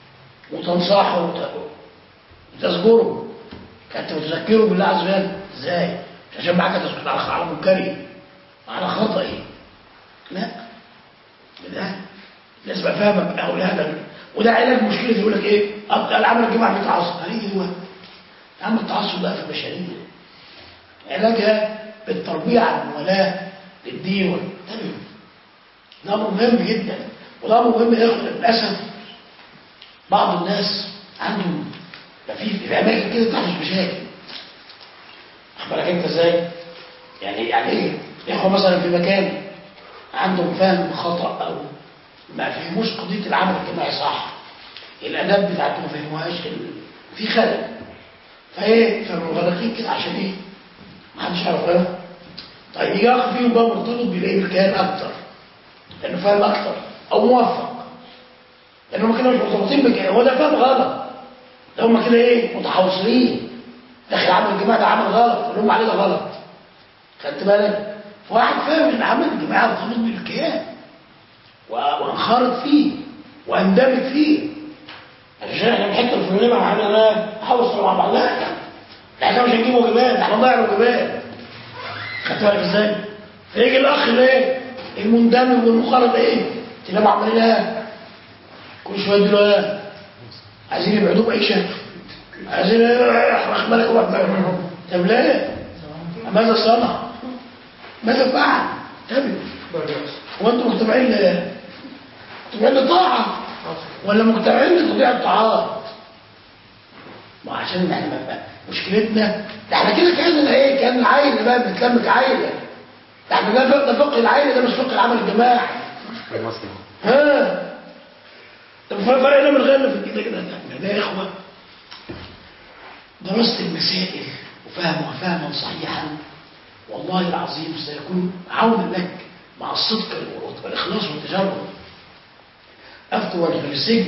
C: وتنصحه وت- وتذكره كانت تذكره بالله عز وجل ازاي مش عشان معاك تسكت على على منكري على خطئي لا ده لازم افهمك او لا ده وده علاج مشكله يقول لك ايه أبقى العمل الجماعي في تعصب هنيجي هو يا عم التعصب ده في البشريه علاجها بالتربيه على الموالاه للدين والتنميه ده امر مهم جدا وده امر مهم ياخد للاسف بعض الناس عندهم ده في في اماكن كده تحدث مشاكل واخد بالك انت ازاي؟ يعني يعني ايه؟ اخوه مثلا في مكان عندهم فهم خطا او ما فهموش قضيه العمل الجماعي صح الاداب بتاعتهم ما فهموهاش ال- في خلل فايه فمغرقين كده عشان ايه؟ ما حدش يعرف ايه طيب يجي اخ فيهم بقى مرتبط بالايه بالكيان اكتر لانه فاهم اكتر او موفق لان هم كده مش مرتبطين بالكيان هو ده فاهم غلط ده هم كده ايه متحوصرين داخل عمل الجماعه ده عمل غلط اللي هم عليه ده غلط خدت بالك فواحد فاهم ان عمل الجماعه مرتبط بالكيان و- وانخرط فيه واندمج فيه عشان احنا الحته الفلانيه مع حاجه انا احوص مع بعض لا ده احنا مش هنجيب وجبات احنا نضيع الوجبات خدت بالك ازاي؟ فيجي الاخ الايه؟ المندمج والمخالط ايه؟ تلاقوا عمالين ايه؟ كل شويه يدوا له ايه؟ عايزين يبعدوه بعيشه عايزين احرق ملك وبعد طب ليه؟ ماذا صنع؟ ماذا فعل؟ انتبهوا هو انتم مجتمعين ل- مجتمعين لطاعه ولا مجتمعين لتضييع الطاعات؟ ما عشان احنا بقى مشكلتنا ده احنا كده كان ايه كان العيله بقى بنتلم كعيله ده احنا ده فقه- ده فقه العيله ده مش فقه العمل الجماعي ها طب فرقنا من غيرنا في كده كده احنا يا اخوه درست المسائل وفهمها فهما صحيحا والله العظيم سيكون عونا لك مع الصدق والاخلاص والتجرد افتى وانا في السجن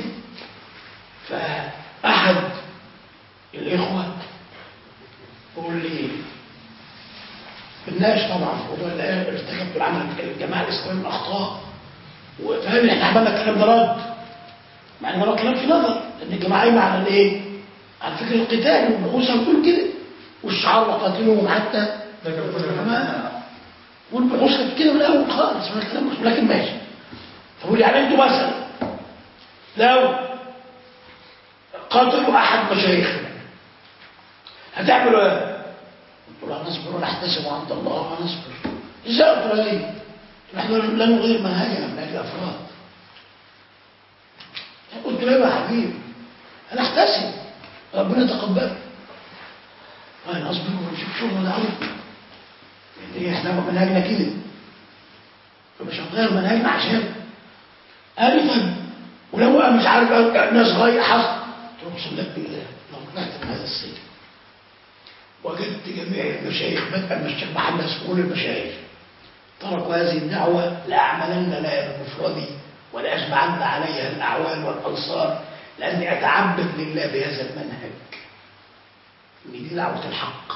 C: فاحد الاخوه يقول لي بنناقش طبعا في موضوع الآن ارتكب العمل الجماعه الاسلاميه من اخطاء وفاهم احنا عملنا الكلام ده رد مع ان هو كلام في نظر ان الجماعه قايمه على الايه؟ على فكره القتال والنقوص بتقول كده والشعار وقاتلوهم حتى ما والبحوث كانت كده من الاول خالص من الكلام مش- لكن ماشي فقول يعني انتوا مثلا لو قاتلوا احد مشايخنا هتعملوا ايه؟ قلت له هنصبر ونحتسب عند الله ونصبر ازاي قلت له ايه؟ نحن لا نغير منهجنا من اجل افراد قلت له يا حبيبي هنحتسب ربنا يتقبل قال اصبر ونشوف شغل نعرف يعني احنا منهجنا كده فمش هنغير منهجنا عشان قال لي طيب ولو بقى مش عارف ناس غير حصل قلت له اقسم لك بالله لو طلعت من هذا السجن وجدت جميع المشايخ بدءا من الشيخ محمد سكون المشايخ تركوا هذه الدعوة لأعملن لها بمفردي ولأجمعن عليها الأعوان والأنصار لأني أتعبد لله بهذا المنهج إن دي دعوة الحق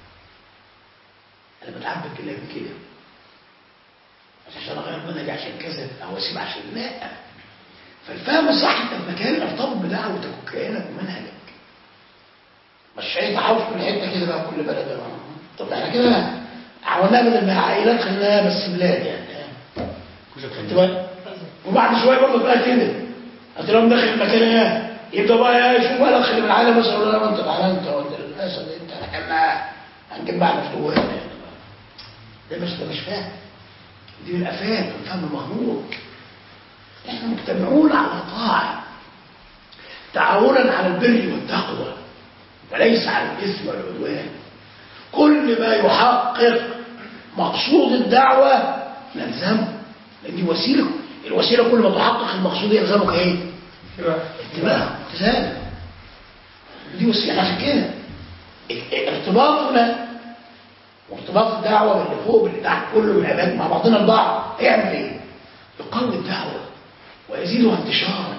C: أنا بتعبد لله بكده مش عشان أغير منهج عشان كذا أو أسيب عشان لا فالفهم الصح أنت في مكان ارتبط بدعوتك وكيانك ومنهجك مش اي تحوش من حته كده بقى كل بلد بقى. طب احنا كده عملناها بدل ما عائلات خليناها بس بلاد يعني خدت بالك؟ وبعد شويه برضه بقى كده هتلاقيهم داخل المكان ايه يبدا بقى ايه شوف بقى الاخ اللي من العالم مثلا ولا لا انت تعالى انت ولا الاسد انت احنا هنجمع مفتوح ده مش ده مش فاهم دي من الافهام الفهم المغمور احنا مجتمعون على طاعه تعاونا على البر والتقوى وليس على الإثم والعدوان كل ما يحقق مقصود الدعوة نلزمه لأن دي وسيلة الوسيلة كل ما تحقق المقصود يلزمك ايه؟ اتباع امتثال دي وسيلة عشان كده ال- ارتباطنا وارتباط الدعوة باللي فوق باللي تحت كله من العباد مع بعضنا البعض يعمل ايه؟ يقوي الدعوة ويزيدها انتشارا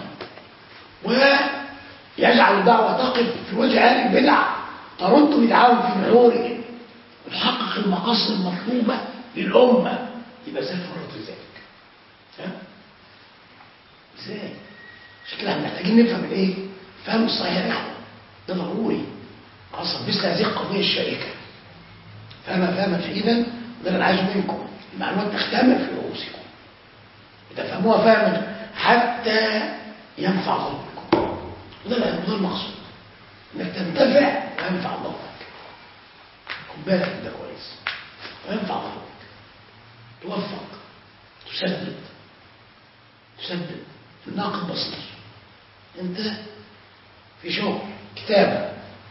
C: ويجعل الدعوة تقف في وجه أهل البدع ترد بدعاهم في محوره وتحقق المقاصد المطلوبة للأمة يبقى ازاي فرط ذلك ها؟ ازاي؟ عشان كده احنا محتاجين نفهم الايه؟ فهم الصحيح يا إخوة ده ضروري خاصة مثل هذه القضية الشائكة فهم فهما جيدا وده اللي أنا عايزه منكم المعلومات تختمر في رؤوسكم تفهموها فهما حتى ينفع ظنكم وده وده المقصود انك تنتفع وينفع ظنك خد بالك من ده كويس وينفع ظنك توفق تسدد تسدد الناقد بسيط انت في شغل كتابة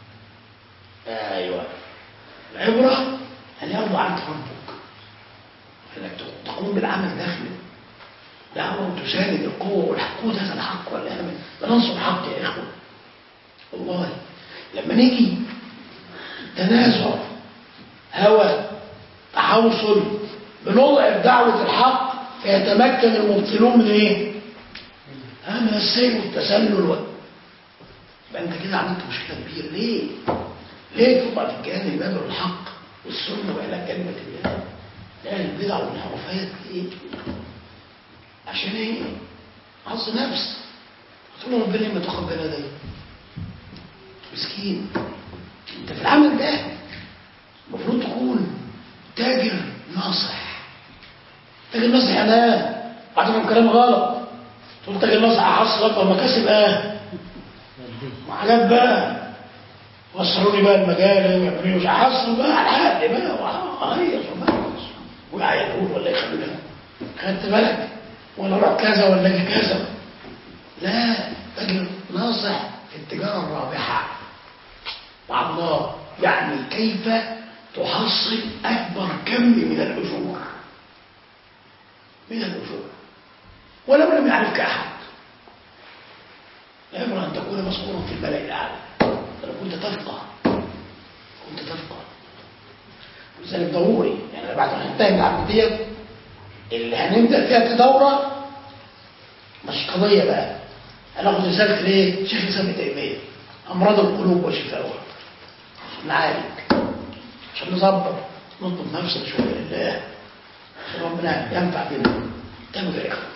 C: ايوه العبرة ان يرضى عنك ربك انك تقوم بالعمل داخله دعوة تساند القوة والحقود هذا الحق والأمل بننصر الحق يا إخوة والله لما نيجي تنازع هوى تحوصل بنضعف دعوة الحق فيتمكن المبطلون من ايه؟ آه من السير والتسلل و... يبقى انت كده عملت مشكلة كبيرة ليه؟ ليه تضع في الكيان الباب الحق والسنة وإلى كلمة الله؟ لا البدع والانحرافات ايه؟ عشان ايه عص نفس تقول ربنا ما تقبل يدي مسكين انت في العمل ده المفروض تكون تاجر ناصح تاجر ناصح انا بعد كلام غلط تقول تاجر ناصح احصل لك مكاسب اه وحاجات بقى وصلوا لي بقى المجال ويعملوا لي مش هحصل بقى على حق بقى وهيص ويعيطون ولا يخلونها خدت بالك ولا اروح كذا ولا اجي كذا لا تجد ناصح في التجارة الرابحة مع الله يعني كيف تحصل أكبر كم من الأجور من الأجور ولو لم يعرفك أحد لا يمر أن تكون مذكورا في الملأ الأعلى لو كنت تفقه كنت تفقه ولذلك ضروري يعني بعد ما ننتهي من العملية اللي هنبدأ فيها كدورة مش قضية بقى هناخد رسالة ليه؟ شيخ الإسلام تيمية أمراض القلوب وشفاؤها عشان نعالج عشان نظبط نطلب نفسنا شوية لله عشان ربنا ينفع بنا تاني يا إخوة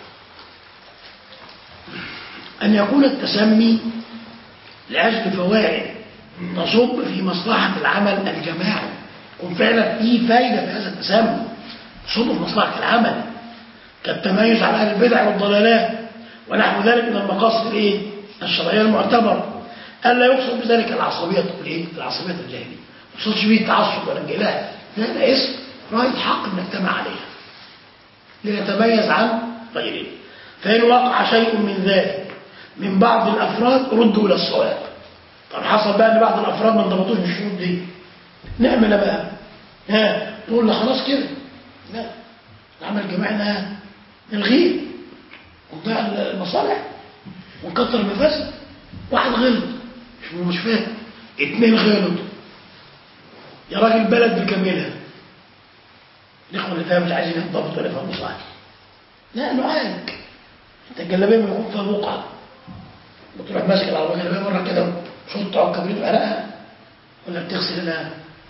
C: أن يكون التسمي لأجل فوائد تصب في مصلحة العمل الجماعي يكون فعلا في فايدة في هذا التسمي تصب في مصلحة العمل كالتميز على أهل البدع والضلالات ونحو ذلك من المقاصد الايه الشرعيه المعتبره الا يقصد بذلك العصبيه الايه العصبيه الجاهليه ما يقصدش به التعصب ولا الجلاء لا ده اسم رايه حق نجتمع عليها لنتميز عن غيره فان وقع شيء من ذلك من بعض الافراد ردوا الى الصواب طب حصل بقى ان بعض الافراد ما انضبطوش بالشروط دي نعمل بقى ها نقول له خلاص كده لا العمل الجماعي نلغيه ونضيع المصالح ونكتر المفاسد واحد غلط مش مش فاهم اتنين غلطوا يا راجل بلد بكاملها الاخوه اللي فيها مش عايزين ينضبطوا ولا يفهموا صح لا نعالج انت الجلابيه ما يكون فيها بقعه بتروح ماسك العربيه الجلابيه مره كده شط على الكبريت وعرقها ولا بتغسل لها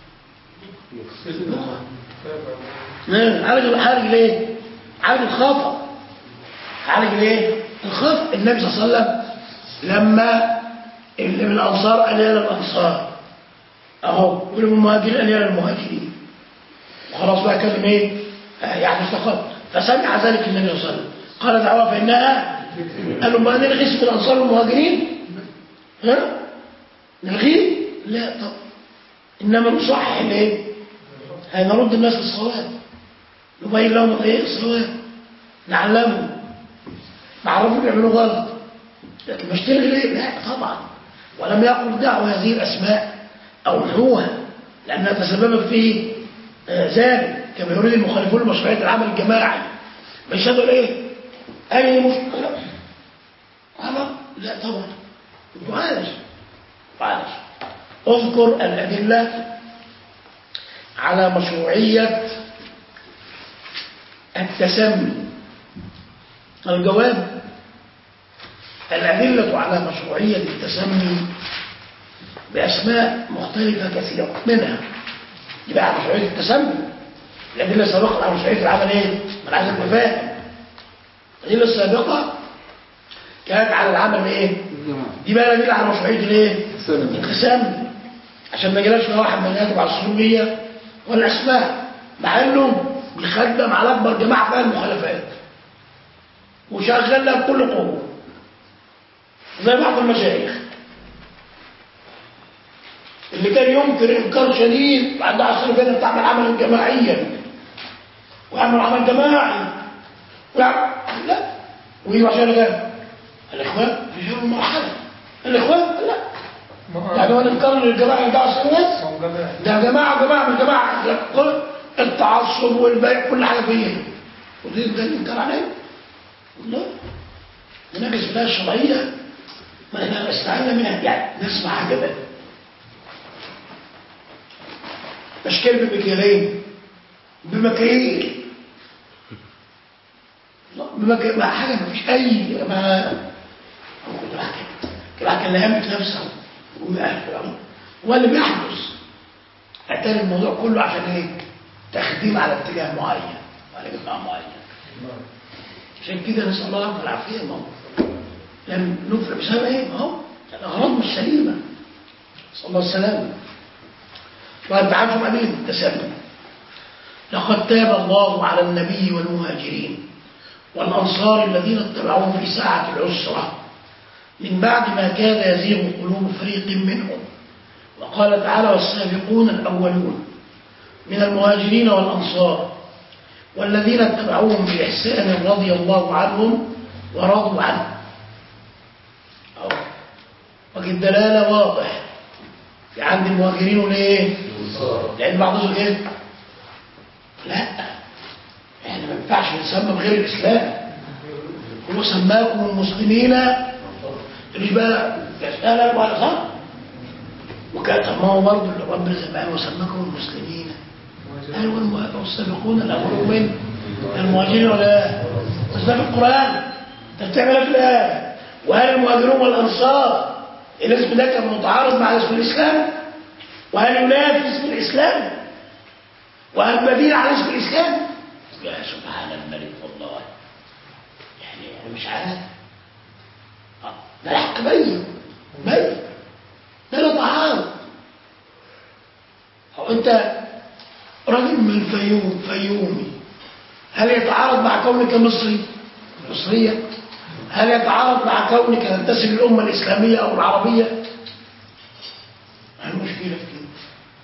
C: عالج عالج ليه؟ عالج الخطأ عالج ليه؟ الخطأ النبي صلى الله عليه وسلم لما اللي من الأنصار قال يا للأنصار أهو واللي من المهاجرين قال يا للمهاجرين وخلاص بقى كلم إيه؟ يعني استقر فسمع ذلك النبي صلى الله عليه وسلم قال دعوة فإنها قالوا ما نلغي اسم الأنصار والمهاجرين ها؟ نلغيه؟ لا طب إنما نصحح ليه؟ هنرد الناس للصواب نبين لهم ايه الصواب نعلمهم نعرفهم يعملوا غلط لكن مش تلغي ليه؟ لا طبعا ولم يقل دعوة هذه الأسماء أو نحوها لأنها تسببت في ذلك كما يريد المخالفون لمشروعية العمل الجماعي بيشهدوا ايه؟ أي مشكلة غلط؟ لا طبعا معالج معالج اذكر الأدلة على مشروعية التسمي الجواب الأدلة على مشروعية التسمي بأسماء مختلفة كثيرة منها يبقى على مشروعية التسمي الأدلة السابقة على مشروعية العمل إيه؟ من عايز المفاهيم الأدلة السابقة كانت على العمل إيه؟
D: جماعة
C: دي بقى دليل على مشروعيه الايه؟
D: سلم
C: القسام عشان ما يجيلاش بقى واحد من يكتب على الصوفيه والاسماء مع انه بيخدم على اكبر جماعه فيها المخالفات وشغال لها بكل قوه زي بعض المشايخ اللي كان ينكر انكار شديد بعد عصر كانت تعمل عملا جماعيا ويعمل عمل جماعي ويعمل لا ويجي عشان كده الاخوان في جنب مرحله الاخوان لا يعني هو الانكار للجماعه ده اصل الناس ده جماعه جماعه من جماعه كل التعصب والبيع كل حاجه فيه ودي ده الانكار عليه لا نناقش فيها الشرعيه ما احنا استعنا منها يعني نسمع حاجه بقى اشكال بمكيالين بمكاييل لا بمكاييل ما حاجه ما فيش اي ما هو كنت بحكي كنت بحكي اللي يملك نفسه ويأهل هو اللي بيحدث اتاري الموضوع كله عشان ايه تخديم على اتجاه معين على جماعه معين عشان كده نسال الله العافيه العافيه ما هو لم نفرق بسبب ايه ما هو الاغراض مش سليمه نسال الله السلامه والتعجب امين التسلم لقد تاب الله على النبي والمهاجرين والانصار الذين اتبعوه في ساعه العسره من بعد ما كاد يزيغ قلوب فريق منهم وقال تعالى والسابقون الأولون من المهاجرين والأنصار والذين اتبعوهم بإحسان رضي الله عنهم ورضوا عنه أهو. وجه الدلالة واضح في عند المهاجرين وليه لأن بعضهم ايه لا احنا ما ينفعش نسمى بغير الإسلام هو سماكم المسلمين مش بقى يسأل ولا صح وكان طب ما هو برضه اللي رب زمان وسماكم المسلمين قال والم- والسابقون الاولون من المهاجرين ولا لا؟ بس ده في القران انت بتعمل إيه في الايه وهل المهاجرون والانصار الاسم ده كان متعارض مع اسم الاسلام وهل ينافي اسم الاسلام وهل بديل على اسم الاسلام يا سبحان الملك والله يعني أنا مش عارف آه، ده الحق بين بين ده لا تعارض هو انت راجل من الفيوم فيومي هل يتعارض مع كونك مصري مصرية هل يتعارض مع كونك تنتسب للأمة الإسلامية أو العربية ما المشكلة في كده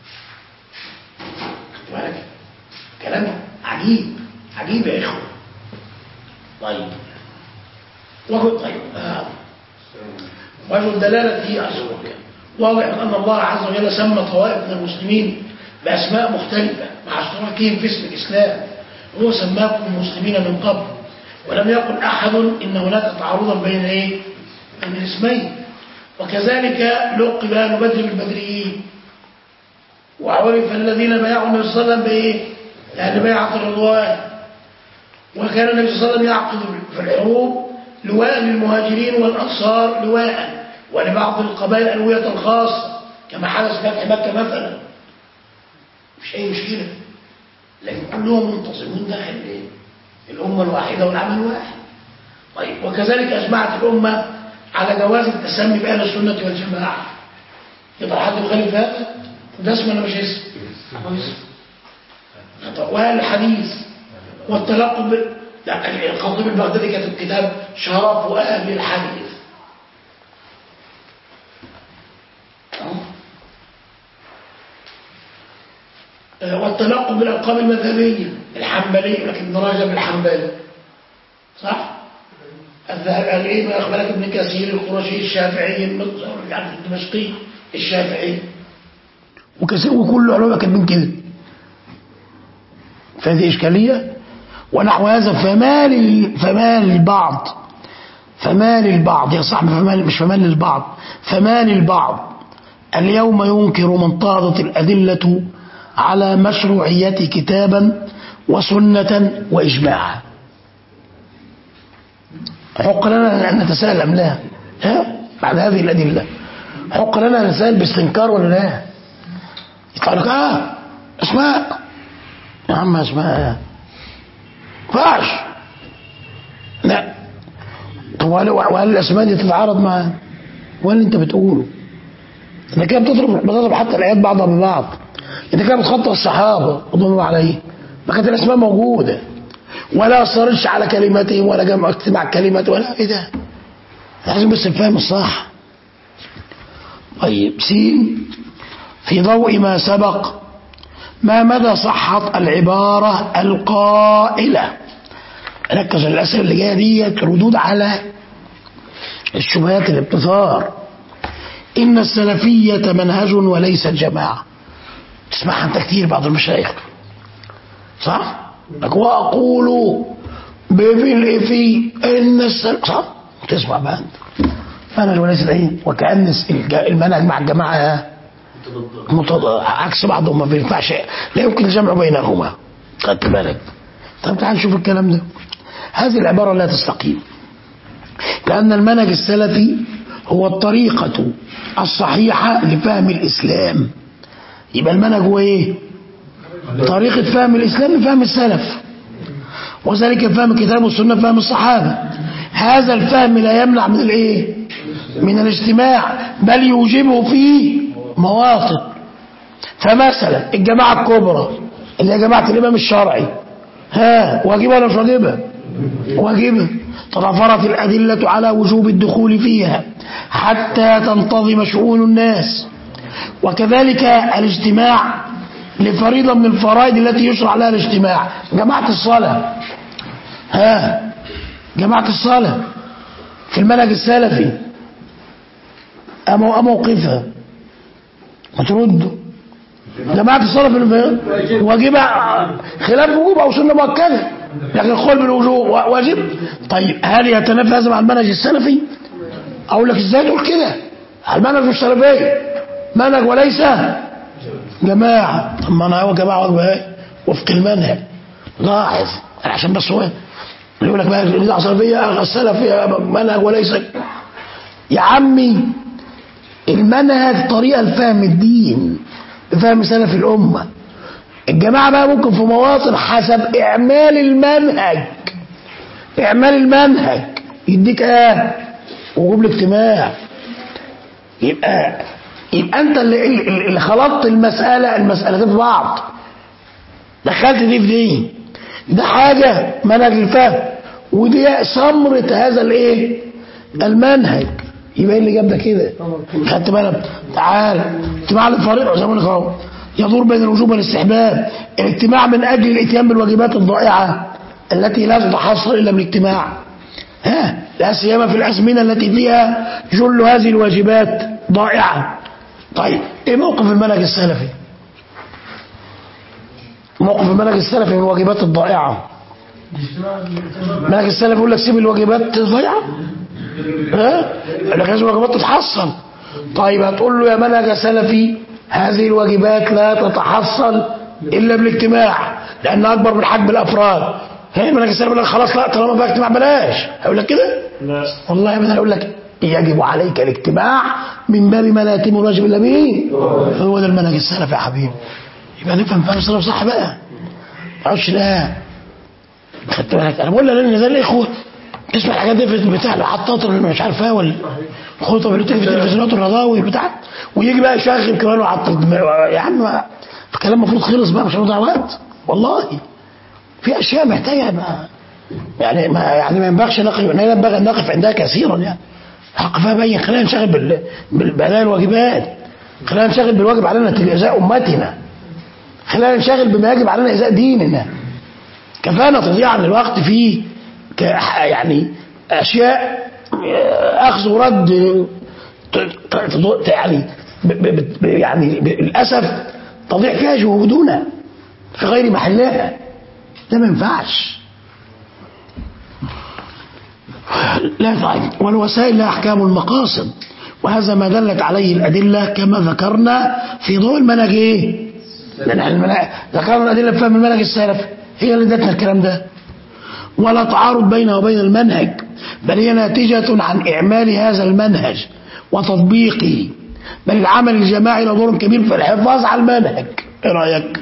C: خدت بالك كلام عجيب عجيب يا إخوة طيب وقلت طيب آه. وجه الدلالة دي عز وجل واضح أن الله عز وجل سمى طوائف من المسلمين بأسماء مختلفة مع اشتراكهم في اسم الإسلام هو سماكم المسلمين من قبل ولم يقل أحد إن هناك تعارضا بين إيه؟ بين الاسمين وكذلك لقب أهل بدر بالبدريين وعرف الذين بايعوا النبي صلى الله عليه وسلم بإيه؟ يعني بيعة الرضوان وكان النبي صلى الله عليه وسلم يعقد في الحروب لواء للمهاجرين والأنصار لواء ولبعض القبائل ألوية خاصة كما حدث في فتح مكة مثلا مش أي مشكلة لكن كلهم منتصمون داخل إيه؟ الأمة الواحدة والعمل الواحد طيب وكذلك أجمعت الأمة على جواز التسمي بأهل السنة والجماعة يبقى حد مخالف هذا ده اسم ولا مش اسم؟ هو اسم طب وأهل الحديث والتلقب بال- يعني الخطيب البغدادي كتب كتاب شرف أهل الحديث أهو. آه، والتلقب بالألقاب المذهبية الحنبلي لكن ابن رجب الحنبلي صح؟ الذهبي ما أخبرك ابن كثير القرشي الشافعي المصري يعني الدمشقي الشافعي وكثير وكل علماء كاتبين كده فهذه إشكالية ونحو هذا فمال فمال البعض فمال البعض يا صاحبي فمال مش فمال البعض فمال البعض اليوم ينكر من طارت الأدلة على مشروعية كتابا وسنة وإجماعا حق لنا أن نتساءل أم لا ها؟ بعد هذه الأدلة حق لنا أن نتساءل باستنكار ولا لا يطلع لك آه اسماء يا عم اسماء فاش لا طب وهل وهل الأسماء دي تتعارض مع ولا انت بتقوله انت كده بتضرب بتضرب حتى الايات بعضها ببعض انت كده بتخطط الصحابه رضوان الله عليهم ما كانت الاسماء موجوده ولا اصرتش على كلماتهم ولا جمع اجتماع كلمات ولا ايه ده لازم بس الفهم الصح طيب سين في ضوء ما سبق ما مدى صحة العبارة القائلة ركز الأسئلة اللي جاية ديت ردود على الشبهات اللي بتثار إن السلفية منهج وليست جماعة تسمعها أنت كتير بعض المشايخ صح؟ لك وأقول بفي في إن السلف صح؟ تسمع بقى أنت منهج وليست إيه؟ وكأن المنهج مع الجماعة متض... عكس بعضهم ما بينفعش لا يمكن الجمع بينهما خدت بالك طب تعال نشوف الكلام ده هذه العبارة لا تستقيم لأن المنهج السلفي هو الطريقة الصحيحة لفهم الإسلام يبقى المنهج هو إيه طريقة فهم الإسلام لفهم السلف وذلك فهم الكتاب والسنة فهم الصحابة هذا الفهم لا يمنع من الإيه من الاجتماع بل يوجبه فيه مواطن فمثلا الجماعة الكبرى اللي هي جماعة الإمام الشرعي ها واجبة ولا مش واجبة؟ واجبة تضافرت الأدلة على وجوب الدخول فيها حتى تنتظم شؤون الناس وكذلك الاجتماع لفريضة من الفرائض التي يشرع لها الاجتماع جماعة الصلاة ها جماعة الصلاة في المنهج السلفي أما موقفها ما تردوا جماعة الصلاة في واجبة خلاف وجوب أو سنة مؤكدة لكن القول بالوجوب واجب طيب هل يتنافى هذا مع المنهج السلفي؟ أقول لك إزاي تقول كده؟ المنهج مش سلفي منهج وليس جماعة طب ما أنا هو جماعة واجبة وفق المنهج لاحظ عشان بس هو يقول لك بقى البدعة سلفية السلفية منهج وليس يا عمي المنهج طريقة لفهم الدين لفهم سلف الأمة الجماعة بقى ممكن في مواطن حسب إعمال المنهج إعمال المنهج يديك آه وجوب الاجتماع يبقى يبقى أنت اللي, اللي خلطت المسألة المسألتين في بعض دخلت دي في دي ده حاجة منهج الفهم ودي ثمرة هذا الايه المنهج يبقى ايه اللي جاب ده كده خدت بالك تعال اجتماع الفريق زي ما بقول اهو يدور بين الوجوب والاستحباب الاجتماع من اجل الاتيان بالواجبات الضائعه التي لا تتحصل الا بالاجتماع ها لا سيما في الازمنه التي فيها جل هذه الواجبات ضائعه طيب ايه موقف المنهج السلفي موقف المنهج السلفي من الواجبات الضائعه المنهج السلفي يقول لك سيب الواجبات الضائعه ها لك لازم الواجبات تتحصل طيب هتقول له يا منهج سلفي هذه الواجبات لا تتحصل الا بالاجتماع لانها اكبر من حجم الافراد هي منهج السلفي يقول لك خلاص لا طالما بقى اجتماع بلاش هيقول لك كده
D: لا
C: والله ابدا هيقول لك يجب عليك الاجتماع من باب ما لا يتم الواجب الا به هو ده المنهج السلفي يا حبيبي يبقى نفهم فهم السلف صح بقى ما تقعدش لا خدت بالك انا بقول لان ده الاخوه تسمع الحاجات دي في البتاع الحطاط اللي مش عارفها ولا الخطب اللي بتيجي في التلفزيونات الرضاوي بتاع ويجي بقى يشغل كمان ويعطل يا عم الكلام المفروض خلص بقى مش هنضيع وقت والله في اشياء محتاجه ما يعني ما يعني ما ينبغيش نقف لا ينبغي ان نقف عندها كثيرا يعني حق فيها بين خلينا نشغل بال... بال- بأداء الواجبات خلينا نشغل بالواجب علينا ازاء امتنا خلينا نشغل بما يجب علينا ازاء ديننا كفانا تضييعا للوقت في ك... يعني اشياء آه، اخذ ورد ت... ت... ت... يعني ب... ب... ب... يعني ب... للاسف تضيع فيها جهودنا في غير محلها ده ما ينفعش لا طيب والوسائل لها احكام المقاصد وهذا ما دلت عليه الادله كما ذكرنا في ضوء المنهج ايه؟ لان احنا المنهج ذكرنا الادله بفهم المنهج السلفي هي اللي ادتنا الكلام ده ولا تعارض بينه وبين المنهج بل هي ناتجه عن اعمال هذا المنهج وتطبيقه بل العمل الجماعي له دور كبير في الحفاظ على المنهج ايه رايك؟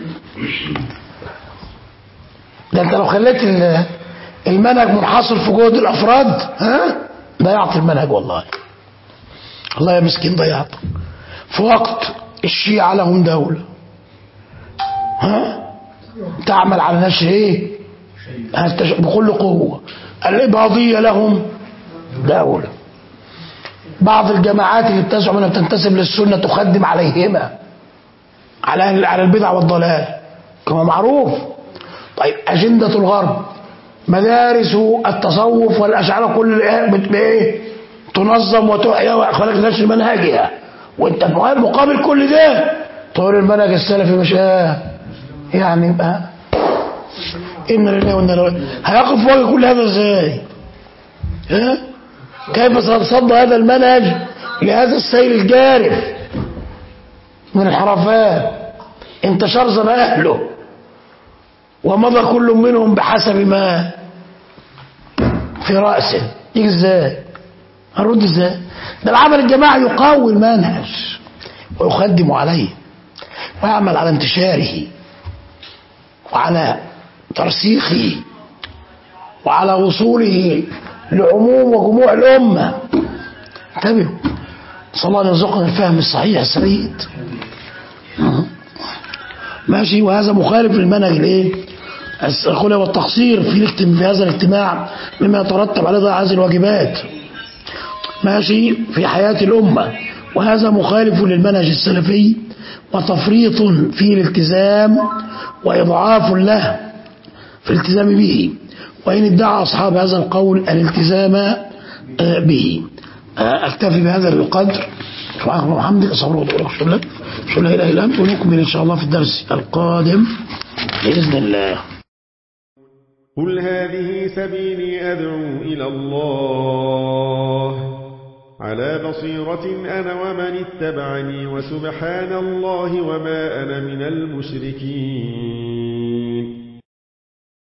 C: ده انت لو خليت ال- المنهج منحصر في جهد الافراد ها ضيعت المنهج والله الله يا مسكين ضيعته في وقت الشيعة لهم دولة ها تعمل على نشر ايه هالتش- بكل قوة الإباضية لهم دولة بعض الجماعات اللي بتزعم انها بتنتسب للسنة تخدم عليهما على أهل- على البدع والضلال كما معروف طيب أجندة الغرب مدارس التصوف والأشعار كل الإيه- بت- بإيه تنظم وتحيا وخلق نشر منهجها وانت مقابل كل ده تقول المنهج السلفي مش آه يعني بقى إن لله وإنا إليه راجعون. هيقف وجه كل هذا ازاي ها كيف ستصد هذا المنهج لهذا السيل الجارف من الحرفات انتشر زم أهله ومضى كل منهم بحسب ما في رأسه يجي ازاي هنرد ازاي ده العمل الجماعي يقوي المنهج ويخدم عليه ويعمل على انتشاره وعلى ترسيخه وعلى وصوله لعموم وجموع الأمة انتبهوا صلى الله أن يرزقنا الفهم الصحيح السديد ماشي وهذا مخالف للمنهج الايه الخلة والتقصير في الاجتماع في هذا الاجتماع مما يترتب عليه ضياع هذه الواجبات ماشي في حياة الأمة وهذا مخالف للمنهج السلفي وتفريط في الالتزام وإضعاف له في الالتزام به وإن ادعى أصحاب هذا القول الالتزام آه، به آه، أكتفي بهذا القدر سبحانك اللهم وبحمدك أستغفرك وأتوب إليك أشهد أن لا إله إلا أنت ونكمل إن شاء الله في الدرس القادم بإذن الله
E: قل هذه سبيلي أدعو إلى الله على بصيرة أنا ومن اتبعني وسبحان الله وما أنا من المشركين